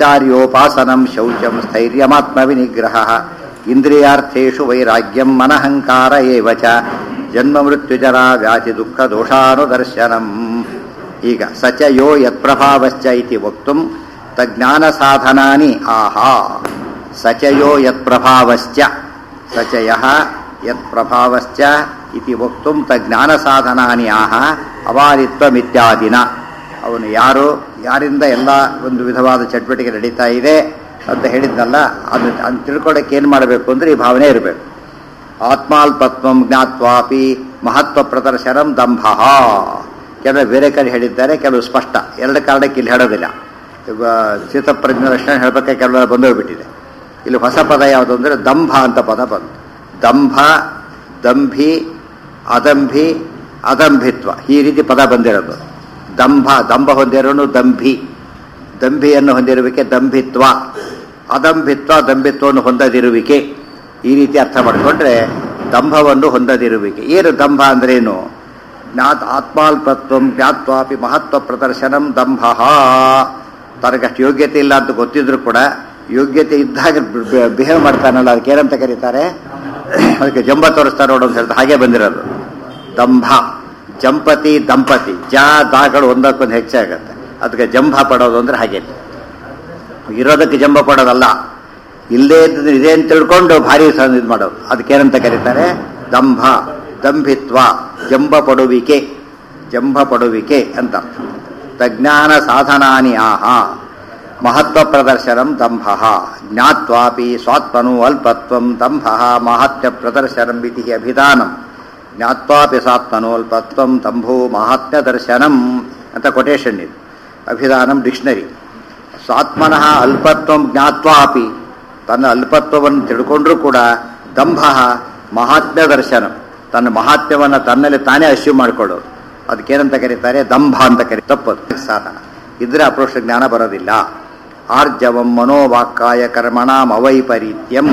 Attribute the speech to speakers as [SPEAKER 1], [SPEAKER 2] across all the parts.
[SPEAKER 1] ಆಚಾರ್ಯೋಪಾಸನಂ ಶೌಚಂ ಸ್ಥೈರ್ಯಮಾತ್ಮವಿನಿಗ್ರಹ ಇಂದ್ರಿಯಾರ್ಥೇಷು ವೈರಾಗ್ಯಂ ಮನಹಂಕಾರ ಏವ ಚ ಜನ್ಮ ಮೃತ್ಯುಜರಾ ವ್ಯಾಧಿ ದುಃಖ ದೋಷಾನುದರ್ಶನಂ ಈಗ ಸಚ ಯೋ ಯತ್ಪ್ರಭಾವಶ್ಚ ಇತಿ ವಕ್ತುಂ ತಜ್ಞಾನ ಸಾಧನಾನಿ ಆಹಾ ಸಚಯೋ ಯತ್ಪ್ರಭಾವಶ್ಚ ಸಚಯ ಯತ್ಪ್ರಭಾವಶ್ಚ ಇತಿ ವಕ್ತುಂ ತಜ್ಞಾನ ಸಾಧನಾನಿ ಆಹ ಅವಾರಿತ್ವಮಿತ್ಯಾದಿನ ಅವನು ಯಾರು ಯಾರಿಂದ ಎಲ್ಲ ಒಂದು ವಿಧವಾದ ಚಟುವಟಿಕೆ ನಡೀತಾ ಇದೆ ಅಂತ ಹೇಳಿದ್ನಲ್ಲ ಅದು ಅದು ತಿಳ್ಕೊಳ್ಳೋಕೆ ಏನು ಮಾಡಬೇಕು ಅಂದರೆ ಈ ಭಾವನೆ ಇರಬೇಕು ಆತ್ಮಾಲ್ಪತ್ವಂ ಜ್ಞಾತ್ವಾಪಿ ಮಹತ್ವ ಪ್ರದರ್ಶನಂ ದಂಭ ಕೆಲವು ಬೇರೆ ಕಡೆ ಹೇಳಿದ್ದಾರೆ ಕೆಲವು ಸ್ಪಷ್ಟ ಎರಡು ಕಾರಣಕ್ಕೆ ಇಲ್ಲಿ ಹೇಳೋದಿಲ್ಲ ಈಗ ಚಿತ್ತಪ್ರಜ್ಞ ಲಕ್ಷಣ ಹೇಳಬೇಕಾದ್ರೆ ಕೆಲವೆಲ್ಲ ಬಂದೋಗ್ಬಿಟ್ಟಿದೆ ಇಲ್ಲಿ ಹೊಸ ಪದ ಯಾವುದು ಅಂದರೆ ದಂಭ ಅಂತ ಪದ ಬಂತು ದಂಭ ದಂಭಿ ಅದಂಭಿ ಅದಂಭಿತ್ವ ಈ ರೀತಿ ಪದ ಬಂದಿರೋದು ದಂಭ ದಂಭ ಹೊಂದಿರೋನು ದಂಭಿ ದಂಭಿಯನ್ನು ಹೊಂದಿರುವಿಕೆ ದಂಭಿತ್ವ ಅದಂಭಿತ್ವ ದಂಭಿತ್ವವನ್ನು ಹೊಂದದಿರುವಿಕೆ ಈ ರೀತಿ ಅರ್ಥ ಮಾಡಿಕೊಂಡ್ರೆ ದಂಭವನ್ನು ಹೊಂದದಿರುವಿಕೆ ಏನು ದಂಭ ಅಂದ್ರೇನು ಜ್ಞಾತ್ ಆತ್ಮಾಲ್ಪತ್ವ ಜ್ಞಾತ್ವಾಪಿ ಮಹತ್ವ ಪ್ರದರ್ಶನಂ ದಂಭ ತನಗಷ್ಟು ಯೋಗ್ಯತೆ ಇಲ್ಲ ಅಂತ ಗೊತ್ತಿದ್ರು ಕೂಡ ಯೋಗ್ಯತೆ ಇದ್ದಾಗ ಬಿಹೇವ್ ಮಾಡ್ತಾನಲ್ಲ ಅದಕ್ಕೆ ಏನಂತ ಕರೀತಾರೆ ಅದಕ್ಕೆ ಜಂಬ ತೋರಿಸ್ತಾರೆ ನೋಡು ಅಂತ ಹೇಳ್ತಾರೆ ಹಾಗೆ ಬಂದಿರೋದು ದಂಭ ಜಂಪತಿ ದಂಪತಿ ಜಾ ದಾಗಳು ಒಂದಕ್ಕೊಂದು ಹೆಚ್ಚಾಗತ್ತೆ ಅದಕ್ಕೆ ಜಂಭ ಪಡೋದು ಅಂದ್ರೆ ಹಾಗೆ ಇರೋದಕ್ಕೆ ಜಂಬ ಪಡೋದಲ್ಲ ಇಲ್ಲೇ ಇದ್ದದ್ದು ಇದೆ ಅಂತ ತಿಳ್ಕೊಂಡು ಭಾರಿ ಇದು ಮಾಡೋದು ಅದಕ್ಕೇನಂತ ಕರೀತಾರೆ ದಂಭ ದಂಭಿತ್ವ ಜಂಬ ಪಡುವಿಕೆ ಜಂಬ ಪಡುವಿಕೆ ಅಂತ ತಜ್ಞಾನ ಸಾಧನಾನಿ ಆಹ ಮಹತ್ವ ಪ್ರದರ್ಶನಂ ದಂಭ ಜ್ಞಾತ್ವಾಪಿ ಸ್ವಾತ್ಮನು ಅಲ್ಪತ್ವಂ ದಂಭ ಮಹತ್ವ ಪ್ರದರ್ಶನಂ ಇತಿ ಅಭಿಧಾನಂ ಜ್ಞಾತ್ವಾಪಿ ಸಾತ್ಮನೋಲ್ಪತ್ವಂ ದಂಭೋ ಮಹಾತ್ಮ್ಯ ದರ್ಶನಂ ಅಂತ ಕೊಟೇಶನ್ ಇದು ಅಭಿಧಾನಂ ಡಿಕ್ಷನರಿ ಸ್ವಾತ್ಮನಃ ಅಲ್ಪತ್ವಂ ಜ್ಞಾತ್ವಾಪಿ ತನ್ನ ಅಲ್ಪತ್ವವನ್ನು ತಿಳ್ಕೊಂಡ್ರೂ ಕೂಡ ದಂಭ ಮಹಾತ್ಮ್ಯ ದರ್ಶನ ತನ್ನ ಮಹಾತ್ಮ್ಯವನ್ನು ತನ್ನಲ್ಲಿ ತಾನೇ ಅಶ್ಯೂ ಮಾಡಿಕೊಳ್ಳೋದು ಅದಕ್ಕೇನಂತ ಕರೀತಾರೆ ದಂಭ ಅಂತ ಕರಿ ತಪ್ಪದು ಸಾಧನ ಇದ್ರೆ ಅಪ್ರೋಷ ಜ್ಞಾನ ಬರೋದಿಲ್ಲ ಆರ್ಜವಂ ಮನೋವಾಕ್ಕಾಯ ಕರ್ಮಣಾಂ ಅವೈಪರೀತ್ಯಂ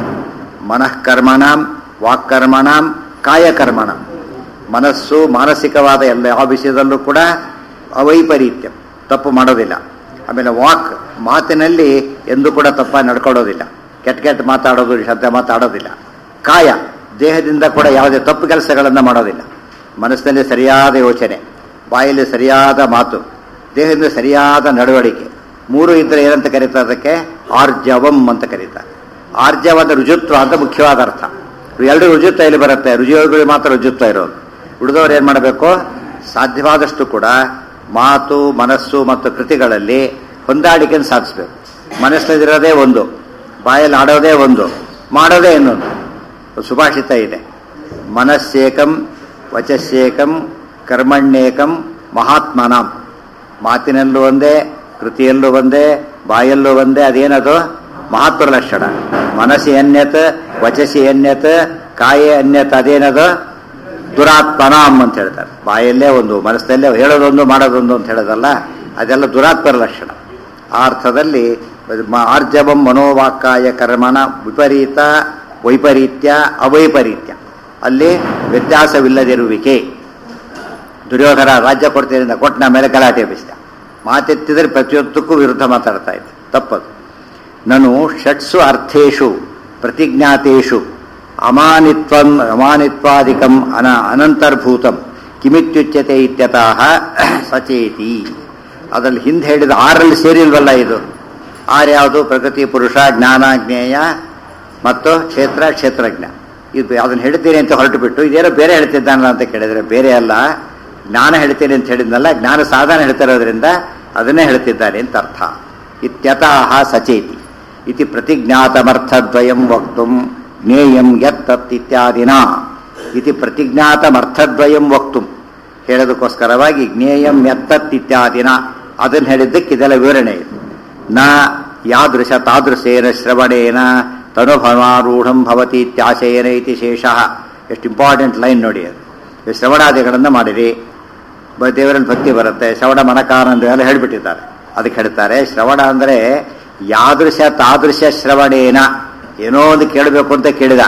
[SPEAKER 1] ಮನಃಕರ್ಮಣಾಂ ವಾಕ್ಕರ್ಮಣಾಂ ಕಾಯಕರ್ಮಣ ಮನಸ್ಸು ಮಾನಸಿಕವಾದ ಎಲ್ಲ ಯಾವ ವಿಷಯದಲ್ಲೂ ಕೂಡ ಅವೈಪರೀತ್ಯ ತಪ್ಪು ಮಾಡೋದಿಲ್ಲ ಆಮೇಲೆ ವಾಕ್ ಮಾತಿನಲ್ಲಿ ಎಂದೂ ಕೂಡ ತಪ್ಪಾಗಿ ನಡ್ಕೊಳ್ಳೋದಿಲ್ಲ ಕೆಟ್ಟ ಕೆಟ್ಟ ಮಾತಾಡೋದು ಶಬ್ದ ಮಾತಾಡೋದಿಲ್ಲ ಕಾಯ ದೇಹದಿಂದ ಕೂಡ ಯಾವುದೇ ತಪ್ಪು ಕೆಲಸಗಳನ್ನು ಮಾಡೋದಿಲ್ಲ ಮನಸ್ಸಿನಲ್ಲಿ ಸರಿಯಾದ ಯೋಚನೆ ಬಾಯಲ್ಲಿ ಸರಿಯಾದ ಮಾತು ದೇಹದಿಂದ ಸರಿಯಾದ ನಡವಳಿಕೆ ಮೂರು ಇದ್ರೆ ಏನಂತ ಕರೀತಾರೆ ಅದಕ್ಕೆ ಆರ್ಜವಂ ಅಂತ ಕರೀತಾರೆ ಆರ್ಜವಾದ ರುಜುತ್ವ ಅಂತ ಮುಖ್ಯವಾದ ಅರ್ಥ ಎರಡು ರುಜುತ್ವ ಇಲ್ಲಿ ಬರುತ್ತೆ ರುಜಿಯೋಗಿಗಳು ಮಾತ್ರ ರುಜುತ್ವ ಇರೋದು ಉಳಿದವರು ಏನು ಮಾಡಬೇಕು ಸಾಧ್ಯವಾದಷ್ಟು ಕೂಡ ಮಾತು ಮನಸ್ಸು ಮತ್ತು ಕೃತಿಗಳಲ್ಲಿ ಹೊಂದಾಣಿಕೆಯನ್ನು ಸಾಧಿಸಬೇಕು ಮನಸ್ಸಿನಲ್ಲಿರೋದೇ ಒಂದು ಬಾಯಲ್ಲಿ ಆಡೋದೇ ಒಂದು ಮಾಡೋದೇ ಇನ್ನೊಂದು ಸುಭಾಷಿತ ಇದೆ ಮನಸ್ಸೇಕಂ ವಚಸ್ಸೇಕಂ ಕರ್ಮಣ್ಯೇಕಂ ಮಹಾತ್ಮನಾಂ ಮಾತಿನಲ್ಲೂ ಒಂದೇ ಕೃತಿಯಲ್ಲೂ ಒಂದೇ ಬಾಯಲ್ಲೂ ಒಂದೇ ಅದೇನದು ಮಹತ್ವ ಲಕ್ಷಣ ಮನಸ್ಸಿ ಅನ್ಯತ್ ವಚಸಿ ಅನ್ಯತ್ ಕಾಯೇ ಅನ್ಯತ್ ಅದೇನದು ದುರಾತ್ಮನಾಂ ಅಂತ ಹೇಳ್ತಾರೆ ಬಾಯಲ್ಲೇ ಒಂದು ಮನಸ್ಸಲ್ಲೇ ಹೇಳೋದೊಂದು ಮಾಡೋದೊಂದು ಅಂತ ಹೇಳೋದಲ್ಲ ಅದೆಲ್ಲ ದುರಾತ್ಮರ ಲಕ್ಷಣ ಆ ಅರ್ಥದಲ್ಲಿ ಆರ್ಜವಂ ಮನೋವಾಕ್ಕಾಯ ಕರ್ಮಣ ವಿಪರೀತ ವೈಪರೀತ್ಯ ಅವೈಪರೀತ್ಯ ಅಲ್ಲಿ ವ್ಯತ್ಯಾಸವಿಲ್ಲದಿರುವಿಕೆ ದುರ್ಯೋಧನ ರಾಜ್ಯ ಕೊಡ್ತೀನಿ ಕೊಟ್ಟನ ಮೇಲೆ ಗಲಾಟೆ ಎಬ್ಬಿಸಿದ ಮಾತೆತ್ತಿದರೆ ಪ್ರತಿಯೊಂದಕ್ಕೂ ವಿರುದ್ಧ ಮಾತಾಡ್ತಾ ಇದ್ದೆ ತಪ್ಪದು ನಾನು ಷಟ್ಸು ಅರ್ಥೇಶು ಪ್ರತಿಜ್ಞಾತೇಶು ಅಮಾನಿತ್ವಂ ಅಮಾನಿತ್ವಾದಿಕಂ ಅನ ಅನಂತರ್ಭೂತಂ ಕಿಮಿತ್ಯುಚ್ಯತೆ ಇತ್ಯತಃ ಸಚೇತಿ ಅದರಲ್ಲಿ ಹಿಂದೆ ಹೇಳಿದ ಆರಲ್ಲಿ ಸೇರಿಲ್ವಲ್ಲ ಇದು ಆರು ಯಾವುದು ಪ್ರಗತಿ ಪುರುಷ ಜ್ಞಾನ ಜ್ಞೇಯ ಮತ್ತು ಕ್ಷೇತ್ರ ಕ್ಷೇತ್ರಜ್ಞ ಇದು ಅದನ್ನು ಹೇಳ್ತೀನಿ ಅಂತ ಹೊರಟು ಬಿಟ್ಟು ಇದೇನೋ ಬೇರೆ ಹೇಳ್ತಿದ್ದಾನಲ್ಲ ಅಂತ ಕೇಳಿದ್ರೆ ಬೇರೆ ಅಲ್ಲ ಜ್ಞಾನ ಹೇಳ್ತೀನಿ ಅಂತ ಹೇಳಿದ್ನಲ್ಲ ಜ್ಞಾನ ಸಾಧನ ಹೇಳ್ತಿರೋದ್ರಿಂದ ಅದನ್ನೇ ಹೇಳ್ತಿದ್ದಾನೆ ಅಂತ ಅರ್ಥ ಇತ್ಯತಃ ಸಚೇತಿ ಇತಿ ಪ್ರತಿಜ್ಞಾತಮರ್ಥದ್ವಯಂ ವಕ್ತುಂ ಜ್ಞೇಯಂ ಯತ್ತತ್ ಇತ್ಯಾದಿನ ಇತಿ ಪ್ರತಿಜ್ಞಾತಮರ್ಥದ್ವಯಂ ವಕ್ತುಂ ಹೇಳೋದಕ್ಕೋಸ್ಕರವಾಗಿ ಜ್ಞೇಯಂ ಯತ್ತತ್ ಇತ್ಯಾದಿನ ಅದನ್ನು ಹೇಳಿದ್ದಕ್ಕೆ ಇದೆಲ್ಲ ವಿವರಣೆ ಇದೆ ನ ಯಾದೃಶ ತಾದೃಶೇನ ಶ್ರವಣೇನ ತನುಭವಾರೂಢಂ ಭವತಿ ಇತ್ಯಾಶಯನ ಇತಿ ಶೇಷ ಎಷ್ಟು ಇಂಪಾರ್ಟೆಂಟ್ ಲೈನ್ ನೋಡಿ ಅದು ಶ್ರವಣಾದಿಗಳನ್ನು ಮಾಡಿರಿ ದೇವರಲ್ಲಿ ಭಕ್ತಿ ಬರುತ್ತೆ ಶ್ರವಣ ಮನಕಾನಂದ ಎಲ್ಲ ಹೇಳಿಬಿಟ್ಟಿದ್ದಾರೆ ಅದಕ್ಕೆ ಹೇಳ್ತಾರೆ ಶ್ರವಣ ಅಂದರೆ ಯಾದೃಶ ತಾದೃಶ ಶ್ರವಣೇನ ಏನೋ ಒಂದು ಕೇಳಬೇಕು ಅಂತ ಕೇಳಿದ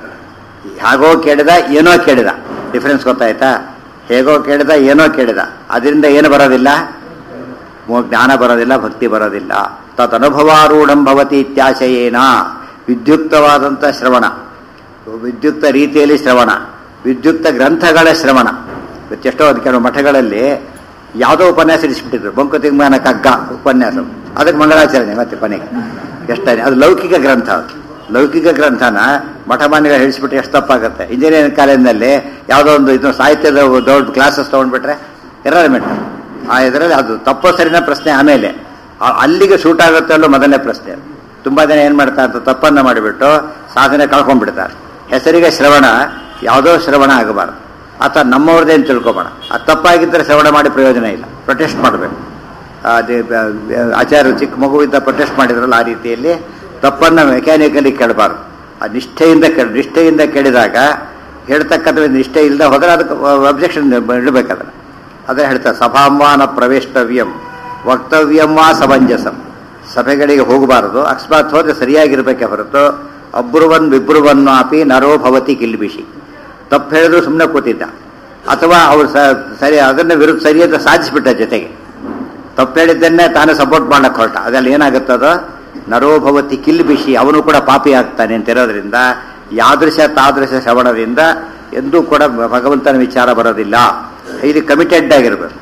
[SPEAKER 1] ಹೇಗೋ ಕೇಳಿದ ಏನೋ ಕೇಳಿದ ಡಿಫ್ರೆನ್ಸ್ ಗೊತ್ತಾಯ್ತಾ ಹೇಗೋ ಕೇಳಿದ ಏನೋ ಕೇಳಿದ ಅದರಿಂದ ಏನು ಬರೋದಿಲ್ಲ ಜ್ಞಾನ ಬರೋದಿಲ್ಲ ಭಕ್ತಿ ಬರೋದಿಲ್ಲ ತದನುಭವಾರೂಢಂ ಭವತಿ ಇತ್ಯಾಶಯೇನ ವಿದ್ಯುಕ್ತವಾದಂಥ ಶ್ರವಣ ವಿದ್ಯುಕ್ತ ರೀತಿಯಲ್ಲಿ ಶ್ರವಣ ವಿದ್ಯುಕ್ತ ಗ್ರಂಥಗಳ ಶ್ರವಣ ಎಷ್ಟೋ ಅದು ಕೆಲವು ಮಠಗಳಲ್ಲಿ ಯಾವುದೋ ಉಪನ್ಯಾಸ ಇರಿಸ್ಬಿಟ್ಟಿದ್ರು ಬಂಕುತಿಗ್ಮಾನ ಕಗ್ಗ ಉಪನ್ಯಾಸ ಅದಕ್ಕೆ ಮಂಗಳಾಚರಣೆ ಮತ್ತೆ ಕೊನೆಗೆ ಎಷ್ಟನೇ ಅದು ಲೌಕಿಕ ಗ್ರಂಥ ಅದು ಲೌಕಿಕ ಗ್ರಂಥನ ಮಠಮಾನ್ಯಗಳು ಹೇಳಿಸ್ಬಿಟ್ಟು ಎಷ್ಟು ತಪ್ಪಾಗುತ್ತೆ ಇಂಜಿನಿಯರಿಂಗ್ ಕಾಲೇಜಿನಲ್ಲಿ ಯಾವುದೋ ಒಂದು ಇದು ಸಾಹಿತ್ಯದ ದೊಡ್ಡ ಕ್ಲಾಸಸ್ ತೊಗೊಂಡ್ಬಿಟ್ರೆ ಇರಲ್ಮೆಂಟ್ ಆ ಇದರಲ್ಲಿ ಅದು ತಪ್ಪೋ ಸರಿನ ಪ್ರಶ್ನೆ ಆಮೇಲೆ ಆ- ಅಲ್ಲಿಗೆ ಸೂಟ್ ಆಗುತ್ತೆ ಅನ್ನೋ ಮೊದಲನೇ ಪ್ರಶ್ನೆ ತುಂಬಾ ಜನ ಏನ್ ಮಾಡ್ತಾರೆ ಅಂತ ತಪ್ಪನ್ನ ಮಾಡಿಬಿಟ್ಟು ಸಾಧನೆ ಕಳ್ಕೊಂಡ್ಬಿಡ್ತಾರೆ ಹೆಸರಿಗೆ ಶ್ರವಣ ಯಾವುದೋ ಶ್ರವಣ ಆಗಬಾರ್ದು ಅಥವಾ ನಮ್ಮವ್ರದ್ದೇನು ತಿಳ್ಕೊಬೇಡ ಅದು ತಪ್ಪಾಗಿದ್ದರೆ ಶ್ರವಣ ಮಾಡಿ ಪ್ರಯೋಜನ ಇಲ್ಲ ಪ್ರೊಟೆಸ್ಟ್ ಮಾಡಬೇಕು ಅದೇ ಬ- ಬ- ಆಚಾರ್ಯರು ಚಿಕ್ಕ ಮಗುವಿಂದ ಪ್ರೊಟೆಸ್ಟ್ ಮಾಡಿದ್ರಲ್ಲ ಆ ರೀತಿಯಲ್ಲಿ ತಪ್ಪನ್ನ ಮೆಕ್ಯಾನಿಕಲಿ ಕೇಳಬಾರ್ದು ಆ ನಿಷ್ಠೆಯಿಂದ ಕೇಳ ನಿಷ್ಠೆಯಿಂದ ಕೇಳಿದಾಗ ಹೇಳ್ತಕ್ಕಂಥ ನಿಷ್ಠೆ ಇಲ್ಲದೆ ಹೋದರೆ ಅದಕ್ಕೆ ಅಬ್ಜೆಕ್ಷನ್ ಇಡಬೇಕಾದ್ರೆ ಅದೇ ಹೇಳ್ತಾರೆ ಸಭಾಂವಾನ ಪ್ರವೇಷ್ಟವ್ಯಂ ವಕ್ತವ್ಯಂ ವಾ ಸಮಂಜಸಂ ಸಭೆಗಳಿಗೆ ಹೋಗಬಾರದು ಅಕಸ್ಮಾತ್ ಹೋದ್ರೆ ಸರಿಯಾಗಿರ್ಬೇಕೆ ಹೊರತು ಅಬ್ರುವನ್ ವಿಬ್ರುವನ್ ಅಪಿ ನರೋ ಭವತಿ ಕಿಲ್ಬಿಷಿ ತಪ್ಪು ಹೇಳಿದ್ರು ಸುಮ್ಮನೆ ಕೂತಿದ್ದ ಅಥವಾ ಅವ್ರು ಸ- ಸರಿ ಅದನ್ನ ವಿರುದ್ಧ ಸರಿ ಅಂತ ಸಾಧಿಸ್ಬಿಟ್ಟ ಜೊತೆಗೆ ತಪ್ಪು ಹೇಳಿದ್ದನ್ನೇ ತಾನು ಸಪೋರ್ಟ್ ಮಾಡಕ್ಕೆ ಹೊರಟ ಅದರಲ್ಲಿ ಏನಾಗುತ್ತದೋ ನರೋಭವತಿ ಕಿಲ್ಬಿಷಿ ಅವನು ಕೂಡ ಪಾಪಿ ಆಗ್ತಾನೆ ಅಂತ ಇರೋದ್ರಿಂದ ಯಾದೃಶ ತಾದೃಶ ಶ್ರವಣದಿಂದ ಎಂದೂ ಕೂಡ ಭಗವಂತನ ವಿಚಾರ ಬರೋದಿಲ್ಲ ಇದು ಕಮಿಟೆಡ್ ಆಗಿರ್ಬೇಕು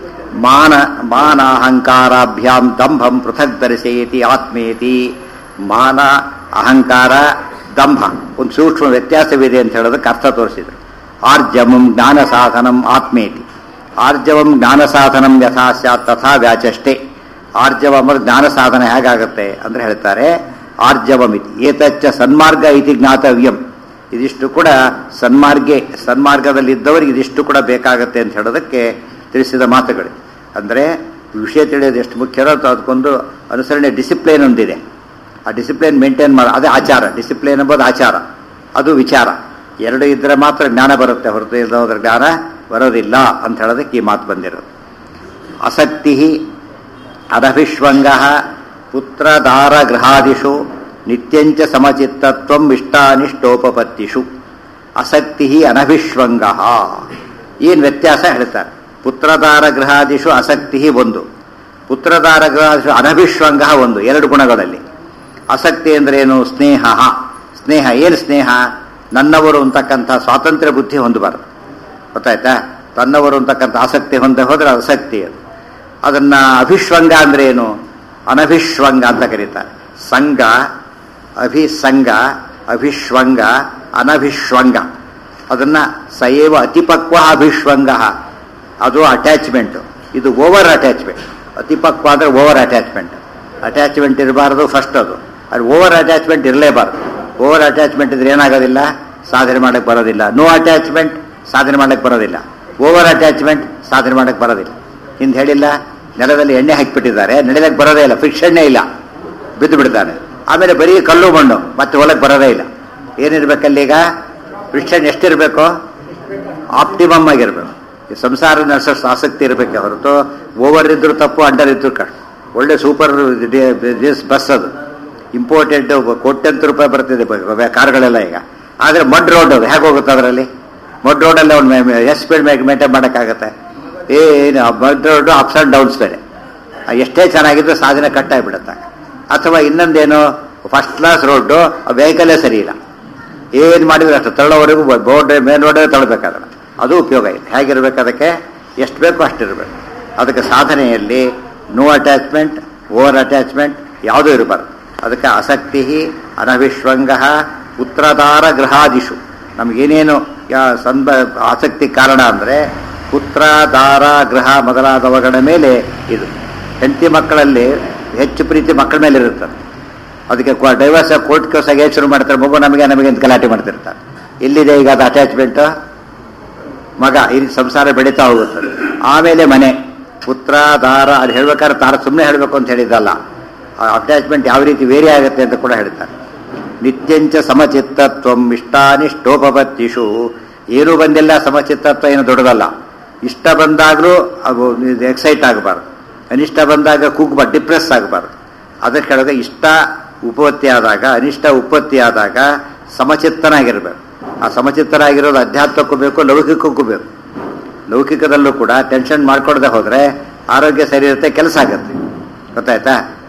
[SPEAKER 1] ಮಾನ ಮಾನ ಅಹಂಕಾರಾಭ್ಯಾಂ ದಂಭಂ ಪೃಥಕ್ ದರ್ಶಯತಿ ಆತ್ಮೇತಿ ಮಾನ ಅಹಂಕಾರ ದಂಭ ಒಂದು ಸೂಕ್ಷ್ಮ ವ್ಯತ್ಯಾಸವಿದೆ ಅಂತ ಹೇಳೋದಕ್ಕೆ ಅರ್ಥ ತೋರಿಸಿದ್ರು ಆರ್ಜಮಂ ಜ್ಞಾನ ಸಾಧನಂ ಆತ್ಮೇತಿ ಆರ್ಜವಂ ಜ್ಞಾನ ಸಾಧನಂ ಯಥಾ ಸ್ಯಾತ್ ತಥಾ ವ್ಯಾಚಷ್ಟೇ ಆರ್ಜವ ಎಂಬುದು ಜ್ಞಾನ ಸಾಧನ ಹೇಗಾಗುತ್ತೆ ಅಂದ್ರೆ ಹೇಳ್ತಾರೆ ಆರ್ಜವಮಿತಿ ಏತಚ್ಚ ಸನ್ಮಾರ್ಗ ಇತಿ ಜ್ಞಾತವ್ಯಂ ಇದಿಷ್ಟು ಕೂಡ ಸನ್ಮಾರ್ಗೆ ಸನ್ಮಾರ್ಗದಲ್ಲಿದ್ದವರಿಗೆ ಇದಿಷ್ಟು ಕೂಡ ಬೇಕಾಗತ್ತೆ ಅಂತ ಹೇಳೋದಕ್ಕೆ ತಿಳಿಸಿದ ಮಾತುಗಳು ಅಂದರೆ ವಿಷಯ ತಿಳಿಯೋದು ಎಷ್ಟು ಮುಖ್ಯನೋ ಅಂತ ಅದಕ್ಕೊಂದು ಅನುಸರಣೆ ಡಿಸಿಪ್ಲಿನ್ ಒಂದಿದೆ ಆ ಡಿಸಿಪ್ಲಿನ್ ಮೇಂಟೈನ್ ಮಾಡ ಅದೇ ಆಚಾರ ಡಿಸಿಪ್ಲಿನ್ ಎಂಬುದು ಆಚಾರ ಅದು ವಿಚಾರ ಎರಡು ಇದ್ರೆ ಮಾತ್ರ ಜ್ಞಾನ ಬರುತ್ತೆ ಹೊರತು ಇಲ್ಲದೋದ್ರ ಜ್ಞಾನ ಬರೋದಿಲ್ಲ ಅಂತ ಹೇಳೋದಕ್ಕೆ ಈ ಮಾತು ಬಂದಿರೋದು ಆಸಕ್ತಿ ಅನಭಿಷ್ವಂಗ ಪುತ್ರದಾರ ಗೃಹಾದಿಷು ನಿತ್ಯಂಚ ಸಮಚಿತ್ತತ್ವಂ ಇಷ್ಟಾನಿಷ್ಟೋಪಪತ್ತಿಷು ಆಸಕ್ತಿ ಅನಭಿಷ್ವಂಗ ಏನು ವ್ಯತ್ಯಾಸ ಹೇಳ್ತಾರೆ ಪುತ್ರದಾರ ಗೃಹಾದಿಷು ಆಸಕ್ತಿ ಒಂದು ಪುತ್ರದಾರ ಗೃಹಾದಿಷು ಅನಭಿಷ್ವಂಗ ಒಂದು ಎರಡು ಗುಣಗಳಲ್ಲಿ ಆಸಕ್ತಿ ಅಂದ್ರೆ ಏನು ಸ್ನೇಹ ಸ್ನೇಹ ಏನು ಸ್ನೇಹ ನನ್ನವರು ಅಂತಕ್ಕಂಥ ಸ್ವಾತಂತ್ರ್ಯ ಬುದ್ಧಿ ಹೊಂದಬಾರದು ಗೊತ್ತಾಯ್ತಾ ತನ್ನವರು ಅಂತಕ್ಕಂಥ ಆಸಕ್ತಿ ಹೊಂದ ಹೋದ್ರೆ ಆಸಕ್ತಿ ಅದು ಅದನ್ನ ಅಭಿಷ್ವಂಗ ಅಂದ್ರೆ ಏನು ಅನಭಿಷ್ವಂಗ ಅಂತ ಕರೀತಾರೆ ಸಂಘ ಅಭಿಸಂಗ ಅಭಿಷ್ವಂಗ ಅನಭಿಷ್ವಂಗ ಅದನ್ನ ಸಯೇವ ಅತಿಪಕ್ವ ಅಭಿಷ್ವಂಗ ಅದು ಅಟ್ಯಾಚ್ಮೆಂಟ್ ಇದು ಓವರ್ ಅಟ್ಯಾಚ್ಮೆಂಟ್ ಅತಿಪಕ್ವ ಅಂದ್ರೆ ಓವರ್ ಅಟ್ಯಾಚ್ಮೆಂಟ್ ಅಟ್ಯಾಚ್ಮೆಂಟ್ ಇರಬಾರದು ಫಸ್ಟ್ ಅದು ಅದು ಓವರ್ ಅಟ್ಯಾಚ್ಮೆಂಟ್ ಇರಲೇಬಾರದು ಓವರ್ ಅಟ್ಯಾಚ್ಮೆಂಟ್ ಇದ್ರೆ ಏನಾಗೋದಿಲ್ಲ ಸಾಧನೆ ಮಾಡಕ್ಕೆ ಬರೋದಿಲ್ಲ ನೋ ಅಟ್ಯಾಚ್ಮೆಂಟ್ ಸಾಧನೆ ಮಾಡಕ್ಕೆ ಬರೋದಿಲ್ಲ ಓವರ್ ಅಟ್ಯಾಚ್ಮೆಂಟ್ ಸಾಧನೆ ಮಾಡಕ್ಕೆ ಬರೋದಿಲ್ಲ ಹಿಂದೆ ಹೇಳಿಲ್ಲ ನೆಲದಲ್ಲಿ ಎಣ್ಣೆ ಹಾಕಿಬಿಟ್ಟಿದ್ದಾರೆ ನಡೆಯಕ್ಕೆ ಬರೋದೇ ಇಲ್ಲ ಫ್ರಿಕ್ಷನ್ನೇ ಇಲ್ಲ ಬಿದ್ದು ಬಿಡ್ತಾನೆ ಆಮೇಲೆ ಬರೀ ಕಲ್ಲು ಮಣ್ಣು ಮತ್ತೆ ಒಳಗೆ ಬರೋದೇ ಇಲ್ಲ ಏನಿರ್ಬೇಕಲ್ಲೀಗ ಫ್ರಿಕ್ಷನ್ ಎಷ್ಟಿರಬೇಕು ಆಪ್ಟಿಮಮ್ ಆಗಿರ್ಬೇಕು ಈ ಸಂಸಾರ ನಡೆಸೋ ಆಸಕ್ತಿ ಇರಬೇಕೆ ಹೊರತು ಓವರ್ ಇದ್ರು ತಪ್ಪು ಅಂಡರ್ ಇದ್ರು ಕಷ್ಟ ಒಳ್ಳೆ ಸೂಪರ್ ಬಸ್ ಅದು ಇಂಪೋರ್ಟೆಡ್ ಕೋಟ್ಯಂತರ ರೂಪಾಯಿ ಬರ್ತಿದೆ ಬ- ಕಾರ್ಗಳೆಲ್ಲ ಈಗ ಆದರೆ ಮಡ್ ರೋಡ್ ಅದು ಹೇಗೆ ಹೋಗುತ್ತೆ ಅದರಲ್ಲಿ ಮಡ್ ರೋಡಲ್ಲಿ ಅವ್ನು ಎಷ್ಟು ಸ್ಪೀಡ್ ಮೇಂಟೈನ್ ಮಾಡೋಕ್ಕಾಗತ್ತೆ ಏನು mud road ups and downs ಬೇರೆ ಆ ಎಷ್ಟೇ ಚೆನ್ನಾಗಿದ್ರು ಸಾಧನೆ ಕಟ್ಟಾಗ್ಬಿಡುತ್ತೆ ಅಥವಾ ಇನ್ನೊಂದೇನು ಫಸ್ಟ್ ಕ್ಲಾಸ್ ರೋಡು ವೆಹಿಕಲೇ ಸರಿ ಇಲ್ಲ ಏನು ಮಾಡಿದ್ರೆ ಅಷ್ಟು ತಳ್ಳೋವರೆಗೂ ಬೋರ್ಡ್ ಮೇನ್ ರೋಡೇ ತಳ್ಳಬೇಕಾದ್ರೆ ಅದು ಉಪಯೋಗ ಇಲ್ಲ ಹೇಗಿರ್ಬೇಕು ಅದಕ್ಕೆ ಎಷ್ಟು ಬೇಕೋ ಅಷ್ಟಿರಬೇಕು ಅದಕ್ಕೆ ಸಾಧನೆಯಲ್ಲಿ ನೋ ಅಟ್ಯಾಚ್ಮೆಂಟ್ ಓವರ್ ಅಟ್ಯಾಚ್ಮೆಂಟ್ ಯಾವುದೂ ಇರಬಾರ್ದು ಅದಕ್ಕೆ ಆಸಕ್ತಿ ಅನವಿಶ್ವಂಗ ಪುತ್ರದಾರ ಗೃಹಾದಿಷು ನಮಗೇನೇನು ಯಾ- ಸಂಬ ಆಸಕ್ತಿ ಕಾರಣ ಅಂದರೆ ಪುತ್ರ ದಾರ ಗೃಹ ಮೊದಲಾದವುಗಳ ಮೇಲೆ ಇದು ಹೆಂಡತಿ ಮಕ್ಕಳಲ್ಲಿ ಹೆಚ್ಚು ಪ್ರೀತಿ ಮಕ್ಕಳ ಮೇಲೆ ಇರುತ್ತದೆ ಅದಕ್ಕೆ ಡೈವರ್ಸ್ ಕೋರ್ಟ್ ಕೇಸ್ ಆಗಿ ಶುರು ಮಾಡ್ತಾರೆ ಮಗು ನಮಗೆ ನಮಗೆ ಅಂತ ಗಲಾಟೆ ಮಾಡ್ತಿರ್ತಾರೆ ಎಲ್ಲಿದೆ ಈಗ ಅದು ಅಟ್ಯಾಚ್ಮೆಂಟ್ ಮಗ ಈ ರೀತಿ ಸಂಸಾರ ಬೆಳೀತಾ ಹೋಗುತ್ತದೆ ಆಮೇಲೆ ಮನೆ ಪುತ್ರ ದಾರ ಅದು ಹೇಳ್ಬೇಕಾದ್ರೆ ತಾರ ಸುಮ್ಮನೆ ಹೇಳಬೇಕು ಅಂತ ಹೇಳಿದ್ದಲ್ಲ ಅಟ್ಯಾಚ್ಮೆಂಟ್ ಯಾವ ರೀತಿ ವೇರಿ ಆಗುತ್ತೆ ಅಂತ ಕೂಡ ಹೇಳ್ತಾರೆ ನಿತ್ಯಂಚ ಸಮಚಿತ್ತತ್ವಂ ಇಷ್ಟಾನಿಷ್ಟೋಪಪತ್ತಿಷು ಏನೂ ಬಂದಿಲ್ಲ ಸಮಚಿತ್ತತ್ವ ಏನು ದೊಡ್ಡದಲ್ಲ ಇಷ್ಟ ಬಂದಾಗಲೂ ಅದು ಎಕ್ಸೈಟ್ ಆಗಬಾರ್ದು ಅನಿಷ್ಟ ಬಂದಾಗ ಕೂಗ್ಬಾರ್ದು ಡಿಪ್ರೆಸ್ ಆಗಬಾರ್ದು ಅದಕ್ಕೆ ಹೇಳಿದ್ರೆ ಇಷ್ಟ ಉಪಪತ್ತಿ ಆದಾಗ ಅನಿಷ್ಟ ಉತ್ಪತ್ತಿ ಆದಾಗ ಸಮಚಿತ್ತನಾಗಿರ್ಬೇಕು ಆ ಸಮಚಿತ್ತನಾಗಿರೋದು ಅಧ್ಯಾತ್ಮಕ್ಕೂ ಬೇಕು ಲೌಕಿಕಕ್ಕೂ ಬೇಕು ಲೌಕಿಕದಲ್ಲೂ ಕೂಡ ಟೆನ್ಷನ್ ಮಾಡ್ಕೊಡದೆ ಹೋದ್ರೆ ಆರೋಗ್ಯ ಸರಿ ಇರುತ್ತೆ ಕೆಲಸ ಆಗುತ್ತೆ ಗೊತ್ತಾಯ್ತಾ